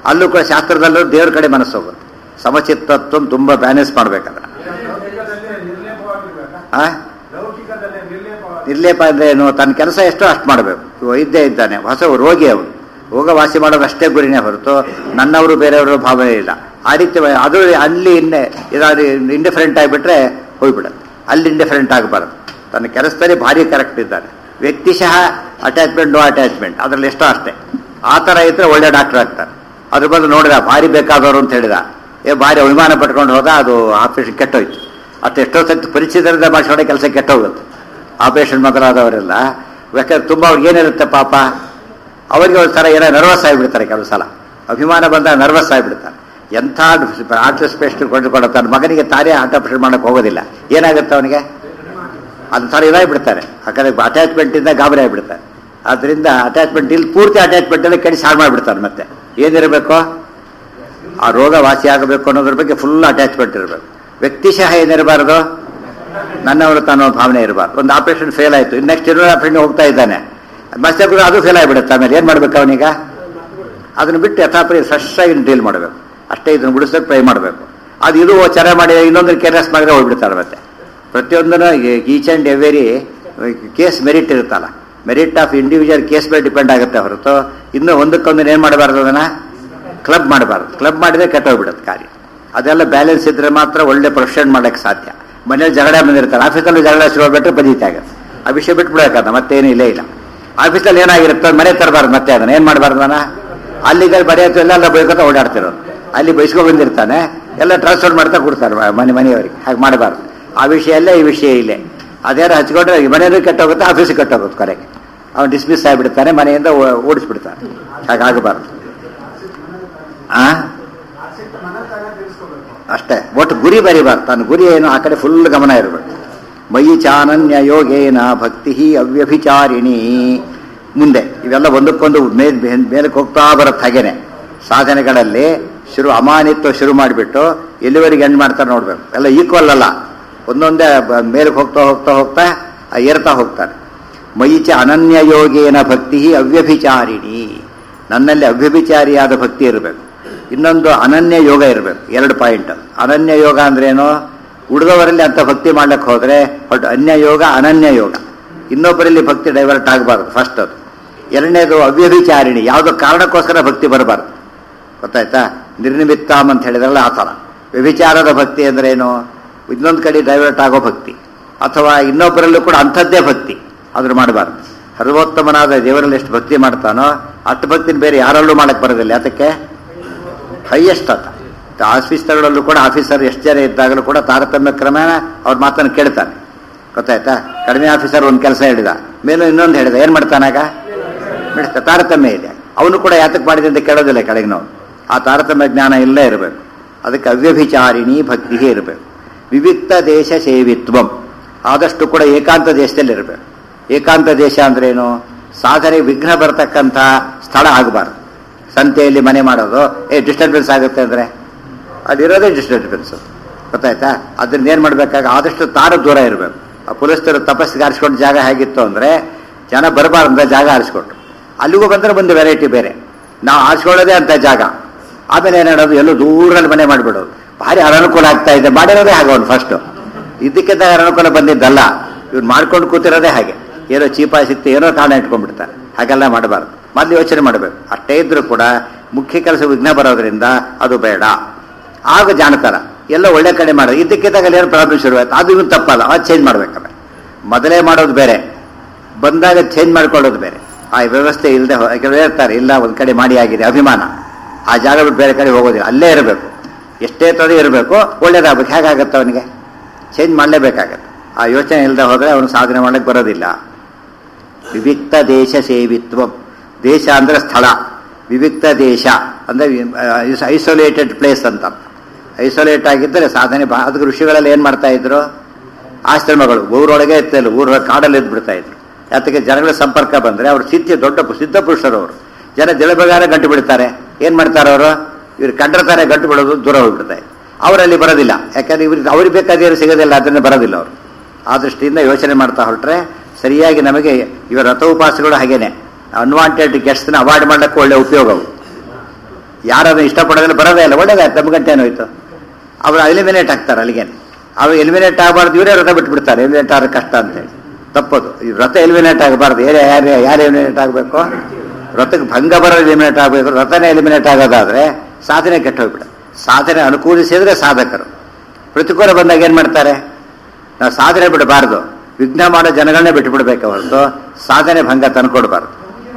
[SPEAKER 1] ಅಲ್ಲೂ ಕೂಡ ಶಾಸ್ತ್ರದಲ್ಲೂ ದೇವ್ರ ಕಡೆ ಮನಸ್ಸು ಹೋಗುತ್ತೆ ಸಮಚಿತ್ತತ್ವ ತುಂಬ ಬ್ಯಾಲೆನ್ಸ್ ಮಾಡ್ಬೇಕಂದ್ರೆ
[SPEAKER 2] ಲೌಕಿಕದಲ್ಲಿ ನಿರ್ಲೇಪವಾಗಿರ್ಬೇಕಾ
[SPEAKER 1] ಆ
[SPEAKER 2] ಲೌಕಿಕದಲ್ಲಿ ನಿರ್ಲೇಪವಾಗಿ
[SPEAKER 1] ನಿರ್ಲೇಪ ಅಂದ್ರೆ ಏನು ತನ್ನ ಕೆಲಸ ಎಷ್ಟೋ ಅಷ್ಟು ಮಾಡಬೇಕು ವೈದ್ಯ ಇದ್ದಾನೆ ಹೊಸ ರೋಗಿ ಅವನು ರೋಗ ವಾಸಿ ಮಾಡೋದು ಅಷ್ಟೇ ಗುರಿನೇ ಹೊರತು ನನ್ನವರು ಬೇರೆಯವರು ಭಾವನೆ ಇಲ್ಲ ಆ ರೀತಿ ಅದು ಅಲ್ಲಿ ಇನ್ನೇ ಇದಾದ್ರೆ ಇಂಡಿಫರೆಂಟ್ ಆಗಿಬಿಟ್ರೆ ಹೋಗ್ಬಿಡುತ್ತೆ ಅಲ್ಲಿ ಇಂಡಿಫರೆಂಟ್ ಆಗಬಾರ್ದು ತನ್ನ ಕೆಲಸದಲ್ಲಿ ಭಾರಿ ಕರೆಕ್ಟ್ ಇದ್ದಾನೆ ವ್ಯಕ್ತಿಶಃ ಅಟ್ಯಾಚ್ಮೆಂಟ್ ನೋ ಅಟ್ಯಾಚ್ಮೆಂಟ್ ಅದರಲ್ಲಿ ಎಷ್ಟೋ ಅಷ್ಟೇ ಆ ಥರ ಇದ್ರೆ ಒಳ್ಳೆ ಡಾಕ್ಟರ್ ಆಗ್ತಾರೆ ಅದ್ರ ಬದಲು ನೋಡಿದ ಭಾರಿ ಬೇಕಾದವರು ಅಂತ ಹೇಳಿದ ಏ ಭಾರಿ ಅಭಿಮಾನ ಪಟ್ಕೊಂಡು ಹೋದ ಅದು ಆಪರೇಷನ್ ಕೆಟ್ಟೋಯ್ತು ಅಷ್ಟು ಎಷ್ಟೋ ಸತಿ ಪರಿಚಿತರಿಂದ ಮಾಡಿಸೋಡೆ ಕೆಲಸ ಕೆಟ್ಟೋಗುತ್ತೆ ಆಪರೇಷನ್ ಮೊದಲಾದವರೆಲ್ಲ ಬೇಕಾದ್ರೆ ತುಂಬ ಅವ್ರಿಗೆ ಏನಿರುತ್ತೆ ಪಾಪ ಅವರಿಗೆ ಒಂಥರ ಏನೋ ನರ್ವಸ್ ಆಗಿಬಿಡ್ತಾರೆ ಕೆಲವು ಸಲ ಅಭಿಮಾನ ಬಂದಾಗ ನರ್ವಸ್ ಆಗಿಬಿಡ್ತಾರೆ ಎಂಥ ಆರ್ಟ್ ಸ್ಪೆಷಲ್ ಕೊಂಡುಕೊಂಡು ತನ್ನ ಮಗನಿಗೆ ತಾನೇ ಆರ್ಟ್ ಆಪರೇಷನ್ ಮಾಡೋಕೆ ಹೋಗೋದಿಲ್ಲ ಏನಾಗುತ್ತೆ ಅವನಿಗೆ ಅದು ಥರ ಇದಾಗಿಬಿಡ್ತಾರೆ ಯಾಕಂದ್ರೆ ಅಟ್ಯಾಚ್ಮೆಂಟಿಂದ ಗಾಬರಿ ಆಗಿಬಿಡ್ತಾರೆ ಆದ್ದರಿಂದ ಅಟ್ಯಾಚ್ಮೆಂಟ್ ಇಲ್ಲಿ ಪೂರ್ತಿ ಅಟ್ಯಾಚ್ಮೆಂಟಲ್ಲಿ ಕೆಡಿಸಿ ಹಾಳು ಮಾಡಿಬಿಡ್ತಾರೆ ಮತ್ತೆ ಏನಿರಬೇಕು ಆ ರೋಗ ವಾಸಿ ಆಗಬೇಕು ಅನ್ನೋದ್ರ ಬಗ್ಗೆ ಫುಲ್ ಅಟ್ಯಾಚ್ಮೆಂಟ್ ಇರಬೇಕು ವ್ಯಕ್ತಿಶಃ ಏನಿರಬಾರ್ದು ನನ್ನವರು ತಾನೋ ಭಾವನೆ ಇರಬಾರ್ದು ಒಂದು ಆಪರೇಷನ್ ಫೇಲ್ ಆಯಿತು ಇನ್ನು ನೆಕ್ಸ್ಟ್ ಇನ್ನೊಂದು ಆಪರೇಷನ್ ಹೋಗ್ತಾ ಇದ್ದಾನೆ ಮತ್ತೆ ಕೂಡ ಅದು ಫೇಲ್ ಆಗಿಬಿಡುತ್ತೆ ಆಮೇಲೆ ಏನು ಮಾಡ್ಬೇಕು ಅವನೀಗ ಅದನ್ನು ಬಿಟ್ಟು ಯಥಾಪರಿ ಫ್ರೆಶ್ ಆಗಿ ಡೀಲ್ ಮಾಡಬೇಕು ಅಷ್ಟೇ ಇದನ್ನು ಬಿಡಿಸೋಕೆ ಟ್ರೈ ಮಾಡಬೇಕು ಅದು ಇದು ಚರ ಮಾಡಿ ಇನ್ನೊಂದು ಕೇರ್ಲೆಸ್ ಮಾಡಿದ್ರೆ ಹೋಗ್ಬಿಡ್ತಾರೆ ಮತ್ತೆ ಪ್ರತಿಯೊಂದನ್ನು each and every case merit ಇರುತ್ತಲ್ಲ ಮೆರಿಟ್ ಆಫ್ ಇಂಡಿವಿಜುವಲ್ ಕೇಸ್ ಮೇಲೆ ಡಿಪೆಂಡ್ ಆಗುತ್ತೆ ಹೊರತು ಇನ್ನು ಒಂದಕ್ಕೊಂದು ಏನು ಮಾಡಬಾರ್ದು ಅದನ್ನು ಕ್ಲಬ್ ಮಾಡಬಾರ್ದು ಕ್ಲಬ್ ಮಾಡಿದ್ರೆ ಕೆಟ್ಟೋಗ್ಬಿಡುತ್ತೆ ಕಾರ್ಯ ಅದೆಲ್ಲ ಬ್ಯಾಲೆನ್ಸ್ ಇದ್ರೆ ಮಾತ್ರ ಒಳ್ಳೆ ಪ್ರೊಫೆಷನ್ ಮಾಡೋಕ್ಕೆ ಸಾಧ್ಯ ಮನೇಲಿ ಜಗಳ ಬಂದಿರ್ತಾರೆ ಆಫೀಸಲ್ಲೂ ಜಗಳ ಶುರು ಬಿಟ್ಟರೆ ಬದೀತೆ ಆಗುತ್ತೆ ಆ ವಿಷಯ ಬಿಟ್ಬಿಡೋಕ್ಕದ ಮತ್ತೇನು ಇಲ್ಲೇ ಇಲ್ಲ ಆಫೀಸಲ್ಲಿ ಏನಾಗಿರುತ್ತೆ ಮನೆ ತರಬಾರ್ದು ಮತ್ತೆ ಅದನ್ನ ಏನು ಮಾಡಬಾರ್ದು ನಾನು ಅಲ್ಲಿಗೆ ಬರೆಯೋದು ಎಲ್ಲ ಎಲ್ಲ ಬೈಕೋತ ಓಡಾಡ್ತಿರೋದು ಅಲ್ಲಿ ಬೈಸ್ಕೊ ಬಂದಿರ್ತಾನೆ ಎಲ್ಲ ಟ್ರಾನ್ಸ್ಫರ್ ಮಾಡ್ತಾ ಕೊಡ್ತಾರೆ ಮನೆ ಮನೆಯವರಿಗೆ ಹಾಗೆ ಮಾಡಬಾರ್ದು ಆ ವಿಷಯ ಅಲ್ಲೇ ಈ ವಿಷಯ ಇಲ್ಲೇ ಅದೇನೋ ಹಚ್ಕೊಂಡ್ರೆ ಮನೆಯಲ್ಲೂ ಕೆಟ್ಟೋಗುತ್ತೆ ಆಫೀಸಿಗೆ ಕೆಟ್ಟೋಗುತ್ತೆ ಕರೆಗೆ ಅವ್ನು ಡಿಸ್ಮಿಸ್ ಆಗಿಬಿಡ್ತಾನೆ ಮನೆಯಿಂದ ಓ- ಓಡಿಸ್ಬಿಡ್ತಾನೆ ಹಾಗಾಗಬಾರ್ದು ಆ
[SPEAKER 2] ಆಸಕ್ತ ಮನ ತಾನೇ ತಿಳಿಸ್ಕೋಬೇಕು
[SPEAKER 1] ಅಷ್ಟೇ ಒಟ್ಟು ಗುರಿ ಬರಿಬಾರ್ದು ತನ್ನ ಗುರಿ ಏನು ಆ ಕಡೆ ಫುಲ್ ಗಮನ ಇರಬೇಕು ಮಯಿ ಚಾನನ್ಯ ಯೋಗೇನ ಭಕ್ತಿ ಅವ್ಯಭಿಚಾರಿಣಿ ಮುಂದೆ ಇವೆಲ್ಲ ಒಂದಕ್ಕೊಂದು ಮೇಲ್ ಮೇಲಕ್ಕೆ ಹೋಗ್ತಾ ಬರುತ್ತೆ ಹಾಗೇನೆ ಸಾಧನೆಗಳಲ್ಲಿ ಶುರು ಅಮಾನಿತ್ವ ಶುರು ಮಾಡಿಬಿಟ್ಟು ಎಲ್ಲಿವರೆಗೆ ಎಂಡ್ ಮಾಡ್ತಾರೆ ನೋಡ್ಬೇಕು ಎಲ್ಲ ಈಕ್ವಲ್ ಅಲ್ಲ ಒಂದೊಂದೇ ಬ- ಮೇಲಕ್ಕೆ ಹೋಗ್ತಾ ಹೋಗ್ತಾ ಹೋಗ್ತಾ ಆ ಏರ್ತಾ ಹೋಗ್ತಾರೆ ಮಯಿಚ ಅನನ್ಯ ಯೋಗೇನ ಭಕ್ತಿ ಅವ್ಯಭಿಚಾರಿಣಿ ನನ್ನಲ್ಲಿ ಅವ್ಯಭಿಚಾರಿಯಾದ ಭಕ್ತಿ ಇರಬೇಕು ಇನ್ನೊಂದು ಅನನ್ಯ ಯೋಗ ಇರಬೇಕು ಎರಡು ಪಾಯಿಂಟ್ ಅನನ್ಯ ಯೋಗ ಅಂದ್ರೇನು ಉಳಿದವರಲ್ಲಿ ಅಂತ ಭಕ್ತಿ ಮಾಡ್ಲಿಕ್ಕೆ ಹೋದ್ರೆ ಬಟ್ ಅನ್ಯ ಯೋಗ ಅನನ್ಯ ಯೋಗ ಇನ್ನೊಬ್ಬರಲ್ಲಿ ಭಕ್ತಿ ಡೈವರ್ಟ್ ಆಗಬಾರ್ದು ಫಸ್ಟ್ ಅದು ಎರಡನೇದು ಅವ್ಯಭಿಚಾರಿಣಿ ಯಾವುದೋ ಕಾರಣಕ್ಕೋಸ್ಕರ ಭಕ್ತಿ ಬರಬಾರ್ದು ಗೊತ್ತಾಯ್ತಾ ನಿರ್ನಿಮಿತ್ತಾಮ್ ಅಂತ ಹೇಳಿದ್ರಲ್ಲ ಆ ಥರ ವ್ಯಭಿಚಾರದ ಭಕ್ತಿ ಅಂದ್ರೆ ಏನು ಇನ್ನೊಂದು ಕಡೆ ಡೈವರ್ಟ್ ಆಗೋ ಭಕ್ತಿ ಅಥವಾ ಇನ್ನೊಬ್ಬರಲ್ಲೂ ಕೂಡ ಅಂಥದ್ದೇ ಭಕ್ತಿ ಆದ್ರೂ ಮಾಡಬಾರ್ದು ಸರ್ವೋತ್ತಮನಾದ ದೇವರಲ್ಲಿ ಎಷ್ಟು ಭಕ್ತಿ ಮಾಡ್ತಾನೋ ಅಷ್ಟು ಭಕ್ತಿನ ಬೇರೆ ಯಾರಲ್ಲೂ ಮಾಡಕ್ ಬರೋದಿಲ್ಲ ಯಾತಕ್ಕೆ ಹೈಯೆಸ್ಟ್ ಆತ ಆಫೀಸರ್ಗಳಲ್ಲೂ ಕೂಡ ಆಫೀಸರ್ ಎಷ್ಟು ಜನ ಇದ್ದಾಗಲೂ ಕೂಡ ತಾರತಮ್ಯ ಕ್ರಮೇಣ ಅವ್ರ ಮಾತನ್ನು ಕೇಳ್ತಾನೆ ಗೊತ್ತಾಯ್ತಾ ಕಡಿಮೆ ಆಫೀಸರ್ ಒಂದು ಕೆಲಸ ಹೇಳಿದ ಮೇಲೂ ಇನ್ನೊಂದು ಹೇಳಿದ ಏನು ಮಾಡ್ತಾನಾಗ ಬಿಡ್ತಾ ತಾರತಮ್ಯ ಇದೆ ಅವನು ಕೂಡ ಯಾತಕ್ಕೆ ಮಾಡಿದೆ ಅಂತ ಕೇಳೋದಿಲ್ಲ ಕೆಳಗಿನವನು ಆ ತಾರತಮ್ಯ ಜ್ಞಾನ ಇಲ್ಲೇ ಇರಬೇಕು ಅದಕ್ಕೆ ಅವ್ಯಭಿಚಾರಿಣಿ ಭಕ್ತಿಗೆ ಇರಬೇಕು ವಿವಿಕ್ತ ದೇಶ ಸೇವಿತ್ವಂ ಆದಷ್ಟು ಕೂಡ ಏಕಾಂತ ದೇಶದಲ್ಲಿ ಇರಬೇಕು ಏಕಾಂತ ದೇಶ ಅಂದ್ರೇನು ಸಾಧನೆ ವಿಘ್ನ ಬರತಕ್ಕಂಥ ಸ್ಥಳ ಆಗಬಾರ್ದು ಸಂತೆಯಲ್ಲಿ ಮನೆ ಮಾಡೋದು ಏ ಡಿಸ್ಟರ್ಬೆನ್ಸ್ ಆಗುತ್ತೆ ಅಂದರೆ ಅದಿರೋದೇ ಡಿಸ್ಟರ್ಬೆನ್ಸ್ ಗೊತ್ತಾಯ್ತಾ ಅದನ್ನ ಏನು ಮಾಡಬೇಕಾಗ ಆದಷ್ಟು ತಾರು ದೂರ ಇರಬೇಕು ಆ ಪುಲಸ್ತರು ತಪಸ್ಸಿಗೆ ಆರಿಸ್ಕೊಂಡು ಜಾಗ ಹೇಗಿತ್ತು ಅಂದರೆ ಜನ ಬರಬಾರ್ದು ಅಂತ ಜಾಗ ಆರಿಸ್ಕೊಟ್ರು ಅಲ್ಲಿಗೂ ಬಂದರೆ ಒಂದು ವೆರೈಟಿ ಬೇರೆ ನಾವು ಆರಿಸ್ಕೊಳ್ಳೋದೇ ಅಂತ ಜಾಗ ಆಮೇಲೆ ಏನಾಡೋದು ಎಲ್ಲೋ ದೂರಲ್ಲಿ ಮನೆ ಮಾಡಿಬಿಡೋದು ಭಾರಿ ಅನನುಕೂಲ ಆಗ್ತಾ ಇದೆ ಮಾಡಿರೋದೇ ಹಾಗೆ ಅವ್ನು ಫಸ್ಟು ಇದಕ್ಕಿಂತ ಅನನುಕೂಲ ಬಂದಿದ್ದಲ್ಲ ಇವ್ನು ಮಾಡ್ಕೊಂಡು ಕೂತಿರೋದೇ ಹಾಗೆ ಏನೋ ಚೀಪಾಗಿ ಸಿಕ್ತು ಏನೋ ಕಾರಣ ಇಟ್ಕೊಂಡ್ಬಿಡ್ತಾರೆ ಹಾಗೆಲ್ಲ ಮಾಡಬಾರ್ದು ಮೊದಲು ಯೋಚನೆ ಮಾಡಬೇಕು ಅಷ್ಟೇ ಇದ್ರೂ ಕೂಡ ಮುಖ್ಯ ಕೆಲಸ ವಿಘ್ನ ಬರೋದ್ರಿಂದ ಅದು ಬೇಡ ಆಗ ಜಾಣತಾರ ಎಲ್ಲ ಒಳ್ಳೆ ಕಡೆ ಮಾಡೋದು ಇದಕ್ಕಿದ್ದಾಗ ಏನು ಪ್ರಾಬ್ಲಮ್ ಶುರುವಾಯ್ತು ಅದು ಇವ್ನು ತಪ್ಪಲ್ಲ ಅದು ಚೇಂಜ್ ಮಾಡ್ಬೇಕಲ್ಲ ಮೊದಲೇ ಮಾಡೋದು ಬೇರೆ ಬಂದಾಗ ಚೇಂಜ್ ಮಾಡ್ಕೊಳ್ಳೋದು ಬೇರೆ ಆ ವ್ಯವಸ್ಥೆ ಇಲ್ಲದೆ ಕೆಲವರು ಹೇಳ್ತಾರೆ ಇಲ್ಲ ಒಂದು ಕಡೆ ಮಾಡಿ ಆಗಿದೆ ಅಭಿಮಾನ ಆ ಜಾಗ ಬಿಟ್ಟು ಬೇರೆ ಕಡೆ ಹೋಗೋದಿಲ್ಲ ಅಲ್ಲೇ ಇರಬೇಕು ಎಷ್ಟೇ ತೊಡೆ ಇರಬೇಕು ಒಳ್ಳೇದಾಗಬೇಕು ಹೇಗಾಗತ್ತೆ ಅವನಿಗೆ ಚೇಂಜ್ ಮಾಡಲೇಬೇಕಾಗತ್ತೆ ಆ ಯೋಚನೆ ಇಲ್ಲದೆ ಹೋದರೆ ಅವನು ಸಾಧನೆ ಮಾಡಕ್ಕೆ ಬರೋದಿಲ್ಲ ವಿವಿಕ್ತ ದೇಶ ಸೇವಿತ್ವ ದೇಶ ಅಂದ್ರೆ ಸ್ಥಳ ವಿವಿಕ್ತ ದೇಶ ಅಂದ್ರೆ ಐಸೋಲೇಟೆಡ್ ಪ್ಲೇಸ್ ಅಂತ ಐಸೋಲೇಟ್ ಆಗಿದ್ದರೆ ಸಾಧನೆ ಬಾ ಅದಕ್ಕೆ ಋಷಿಗಳೆಲ್ಲ ಏನು ಮಾಡ್ತಾ ಇದ್ರು ಆಶ್ರಮಗಳು ಊರೊಳಗೆ ಇರ್ತಿಲ್ಲ ಊರ ಕಾಡಲ್ಲಿ ಇದ್ಬಿಡ್ತಾ ಇದ್ರು ಯಾತಕ್ಕೆ ಜನಗಳ ಸಂಪರ್ಕ ಬಂದರೆ ಅವ್ರು ಸಿದ್ಧ ದೊಡ್ಡ ಸಿದ್ಧ ಪುರುಷರು ಅವರು ಜನ ಜಲಬಗಾರ ಗಂಟು ಬಿಡ್ತಾರೆ ಏನು ಮಾಡ್ತಾರೆ ಅವರು ಇವ್ರು ಕಂಡ್ರತಾರೆ ಗಂಟು ಬಿಡೋದು ದೂರ ಹೋಗ್ಬಿಡ್ತಾರೆ ಅವರಲ್ಲಿ ಬರೋದಿಲ್ಲ ಯಾಕಂದ್ರೆ ಇವ್ರಿಗೆ ಅವ್ರಿಗೆ ಬೇಕಾದೇನು ಸಿಗೋದಿಲ್ಲ ಅದರಿಂದ ಬರೋದಿಲ್ಲ ಅವರು ಆ ದೃಷ್ಟಿಯಿಂದ ಯೋಚನೆ ಮಾಡ್ತಾ ಹೊರಟ್ರೆ ಸರಿಯಾಗಿ ನಮಗೆ ಇವರ ರಥೋಪಾಸಗಳು ಹಾಗೇನೆ ಅನ್ವಾಂಟೆಡ್ ಗೆಸ್ಟ್ನ ಅವಾಯ್ಡ್ ಮಾಡಲಿಕ್ಕೆ ಒಳ್ಳೆ ಉಪಯೋಗವು ಯಾರನ್ನು ಇಷ್ಟಪಡೋದಿಲ್ಲ ಬರೋದೇ ಇಲ್ಲ ಒಳ್ಳೇದಾಯ್ತು ನಮ್ಮ ಗಂಟೆ ಹೋಯ್ತು ಅವರು ಎಲಿಮಿನೇಟ್ ಆಗ್ತಾರೆ ಅಲ್ಲಿಗೆ ಅವ್ರು ಎಲಿಮಿನೇಟ್ ಆಗಬಾರ್ದು ಇವರೇ ವ್ರತ ಬಿಟ್ಬಿಡ್ತಾರೆ ಎಲಿಮಿನೇಟ್ ಆದ್ರೆ ಕಷ್ಟ ಅಂತೇಳಿ ತಪ್ಪದು ಈ ವ್ರತ ಎಲಿಮಿನೇಟ್ ಆಗಬಾರ್ದು ಯಾರು ಯಾರು ಯಾರು ಎಲಿಮಿನೇಟ್ ಆಗಬೇಕು ವ್ರತಕ್ಕೆ ಭಂಗ ಬರೋ ಎಲಿಮಿನೇಟ್ ಆಗಬೇಕು ವ್ರತನೇ ಎಲಿಮಿನೇಟ್ ಆಗೋದಾದ್ರೆ ಸಾಧನೆ ಕೆಟ್ಟ ಹೋಗ್ಬಿಡ ಸಾಧನೆ ಅನುಕೂಲಿಸಿದ್ರೆ ಸಾಧಕರು ಪ್ರತಿಕೂಲ ಬಂದಾಗ ಏನು ಮಾಡ್ತಾರೆ ನಾವು ಸಾಧನೆ ಬಿಡಬಾರ್ದು ವಿಘ್ನ ಮಾಡೋ ಜನಗಳನ್ನೇ ಬಿಟ್ಟು ಬಿಡ್ಬೇಕು ಹೊರತು ಸಾಧನೆ ಭಂಗ ತಂದ್ಕೊಡ್ಬಾರ್ದು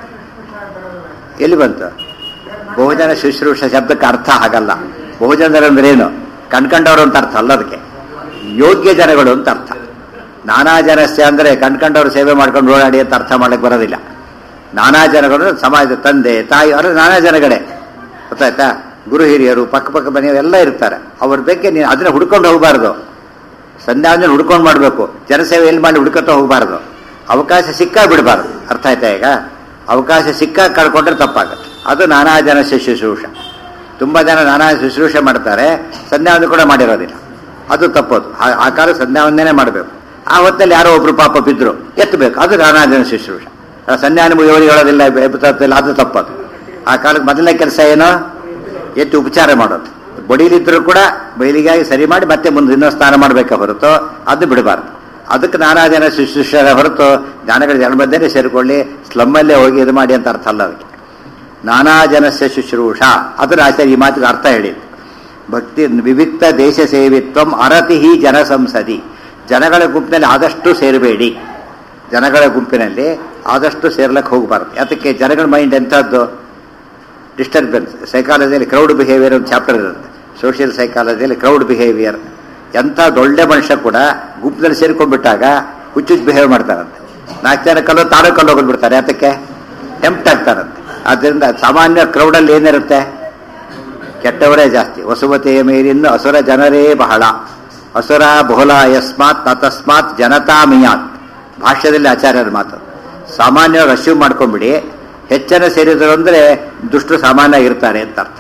[SPEAKER 1] ಎಲ್ಲಿ ಬಂತು ಬಹುಜನ ಶುಶ್ರೂಷ ಶಬ್ದಕ್ಕೆ ಅರ್ಥ ಆಗಲ್ಲ ಬಹುಜನರಂದ್ರೆ ಏನು ಕಣ್ಕಂಡವರು ಅಂತ ಅರ್ಥ ಅಲ್ಲ ಅದಕ್ಕೆ ಯೋಗ್ಯ ಜನಗಳು ಅಂತ ಅರ್ಥ ನಾನಾ ಜನಸ್ಯ ಅಂದರೆ ಕಣ್ಕಂಡವರು ಸೇವೆ ಮಾಡ್ಕೊಂಡು ಓಡಾಡಿ ಅಂತ ಅರ್ಥ ಮಾಡಕ್ಕೆ ಬರೋದಿಲ್ಲ ನಾನಾ ಜನಗಳು ಸಮಾಜ ತಂದೆ ತಾಯಿ ಅವರು ನಾನಾ ಜನಗಳೇ ಗೊತ್ತಾಯ್ತಾ ಗುರು ಹಿರಿಯರು ಪಕ್ಕ ಪಕ್ಕ ಮನೆಯವರು ಎಲ್ಲ ಇರ್ತಾರೆ ಅವ್ರ ಬಗ್ಗೆ ನೀನು ಅದನ್ನ ಹುಡ್ಕೊಂಡು ಹೋಗಬಾರ್ದು ಸಂಧ್ಯಾವಂದನೆ ಹುಡ್ಕೊಂಡು ಮಾಡಬೇಕು ಜನಸೇವೆ ಎಲ್ಲಿ ಮಾಡಿ ಹುಡ್ಕೊತ ಹೋಗಬಾರ್ದು ಅವಕಾಶ ಸಿಕ್ಕ ಬಿಡಬಾರ್ದು ಅರ್ಥ ಆಯ್ತಾ ಈಗ ಅವಕಾಶ ಸಿಕ್ಕ ಕಳ್ಕೊಂಡ್ರೆ ತಪ್ಪಾಗುತ್ತೆ ಅದು ನಾನಾ ಜನ ಶುಶ್ರೂಷ ತುಂಬ ಜನ ನಾನಾ ಶುಶ್ರೂಷ ಮಾಡ್ತಾರೆ ಸಂಧ್ಯಾವಂದನೆ ಕೂಡ ಮಾಡಿರೋದಿಲ್ಲ ಅದು ತಪ್ಪೋದು ಆ- ಆ ಕಾಲ ಸಂಧ್ಯಾವಂದನೆ ಮಾಡಬೇಕು ಆ ಹೊತ್ತಲ್ಲಿ ಯಾರೋ ಒಬ್ರು ಪಾಪ ಬಿದ್ದರು ಎತ್ತಬೇಕು ಅದು ನಾನಾ ಜನ ಶುಶ್ರೂಷ ಆ ಸಂಧ್ಯಾನ ಯೋರಿ ಹೇಳೋದಿಲ್ಲ ಎತ್ತುತ್ತಿಲ್ಲ ಅದು ತಪ್ಪದು ಆ ಕಾಲಕ್ಕೆ ಮೊದಲನೇ ಕೆಲಸ ಏನು ಎತ್ತಿ ಉಪಚಾರ ಮಾಡೋದು ಬಡಿಲಿದ್ರು ಕೂಡ ಬಯಲಿಗಾಗಿ ಸರಿ ಮಾಡಿ ಮತ್ತೆ ಮುಂದೆ ಇನ್ನೂ ಸ್ನಾನ ಮಾಡಬೇಕ ಹೊರತು ಅದು ಬಿಡಬಾರ್ದು ಅದಕ್ಕೆ ನಾನಾ ಜನ ಶುಶ್ರೂಷರ ಹೊರತು ಜ್ಞಾನಗಳ ಜನ ಮಧ್ಯೆ ಸೇರಿಕೊಳ್ಳಿ ಸ್ಲಮ್ಮಲ್ಲೇ ಹೋಗಿ ಇದು ಮಾಡಿ ಅಂತ ಅರ್ಥ ಅಲ್ಲ ಅದಕ್ಕೆ ನಾನಾ ಜನಸ್ಯ ಶುಶ್ರೂಷ ಅದರ ಆಚಾರ್ಯ ಈ ಮಾತಿಗೆ ಅರ್ಥ ಹೇಳಿದ್ದು ಭಕ್ತಿ ವಿವಿಕ್ತ ದೇಶ ಸೇವಿತ್ವಂ ಅರತಿ ಜನ ಸಂಸದಿ ಜನಗಳ ಗುಂಪಿನಲ್ಲಿ ಆದಷ್ಟು ಸೇರಬೇಡಿ ಜನಗಳ ಗುಂಪಿನಲ್ಲಿ ಆದಷ್ಟು ಸೇರ್ಲಕ್ಕೆ ಹೋಗಬಾರ್ದು ಯಾತಕ್ಕೆ ಜನಗಳ ಮೈಂಡ್ ಎಂಥದ್ದು ಡಿಸ್ಟರ್ಬೆನ್ಸ್ ಸೈಕಾಲಜಿಯಲ್ಲಿ ಕ್ರೌಡ್ ಬಿಹೇವಿಯರ್ ಒಂದು ಚಾಪ್ಟರ್ ಇರುತ್ತೆ ಸೋಷಿಯಲ್ ಸೈಕಾಲಜಿಯಲ್ಲಿ ಕ್ರೌಡ್ ಬಿಹೇವಿಯರ್ ಎಂಥ ದೊಡ್ಡ ಮನುಷ್ಯ ಕೂಡ ಗುಂಪಿನಲ್ಲಿ ಸೇರ್ಕೊಂಡ್ಬಿಟ್ಟಾಗ ಹುಚ್ಚುಚ್ಚು ಬಿಹೇವ್ ಮಾಡ್ತಾರಂತೆ ನಾಲ್ಕು ಜನ ಕಲ್ಲು ತಾನು ಕಲ್ಲು ಹೋಗ್ಬಿಡ್ತಾರೆ ಯಾತಕ್ಕೆ ಟೆಂಪ್ಟ್ ಆಗ್ತಾರಂತೆ ಆದ್ದರಿಂದ ಸಾಮಾನ್ಯ ಕ್ರೌಡಲ್ಲಿ ಏನಿರುತ್ತೆ ಕೆಟ್ಟವರೇ ಜಾಸ್ತಿ ವಸುಮತೆಯ ಮೇಲಿನ್ನು ಅಸುರ ಜನರೇ ಬಹಳ ಅಸುರ ಬಹುಲ ಯಸ್ಮಾತ್ ನ ತಸ್ಮಾತ್ ಜನತಾ ಮಿಯಾತ್ ಭಾಷ್ಯದಲ್ಲಿ ಆಚಾರ್ಯರ ಮಾತು ಸಾಮಾನ್ಯವಾಗಿ ಅಶ್ಯೂವ್ ಮಾಡ್ಕೊಂಡ್ಬಿಡಿ ಹೆಚ್ಚನ ಸೇರಿದ್ರು ಅಂದರೆ ದುಷ್ಟರು ಸಾಮಾನ್ಯ ಇರ್ತಾರೆ ಅಂತ ಅರ್ಥ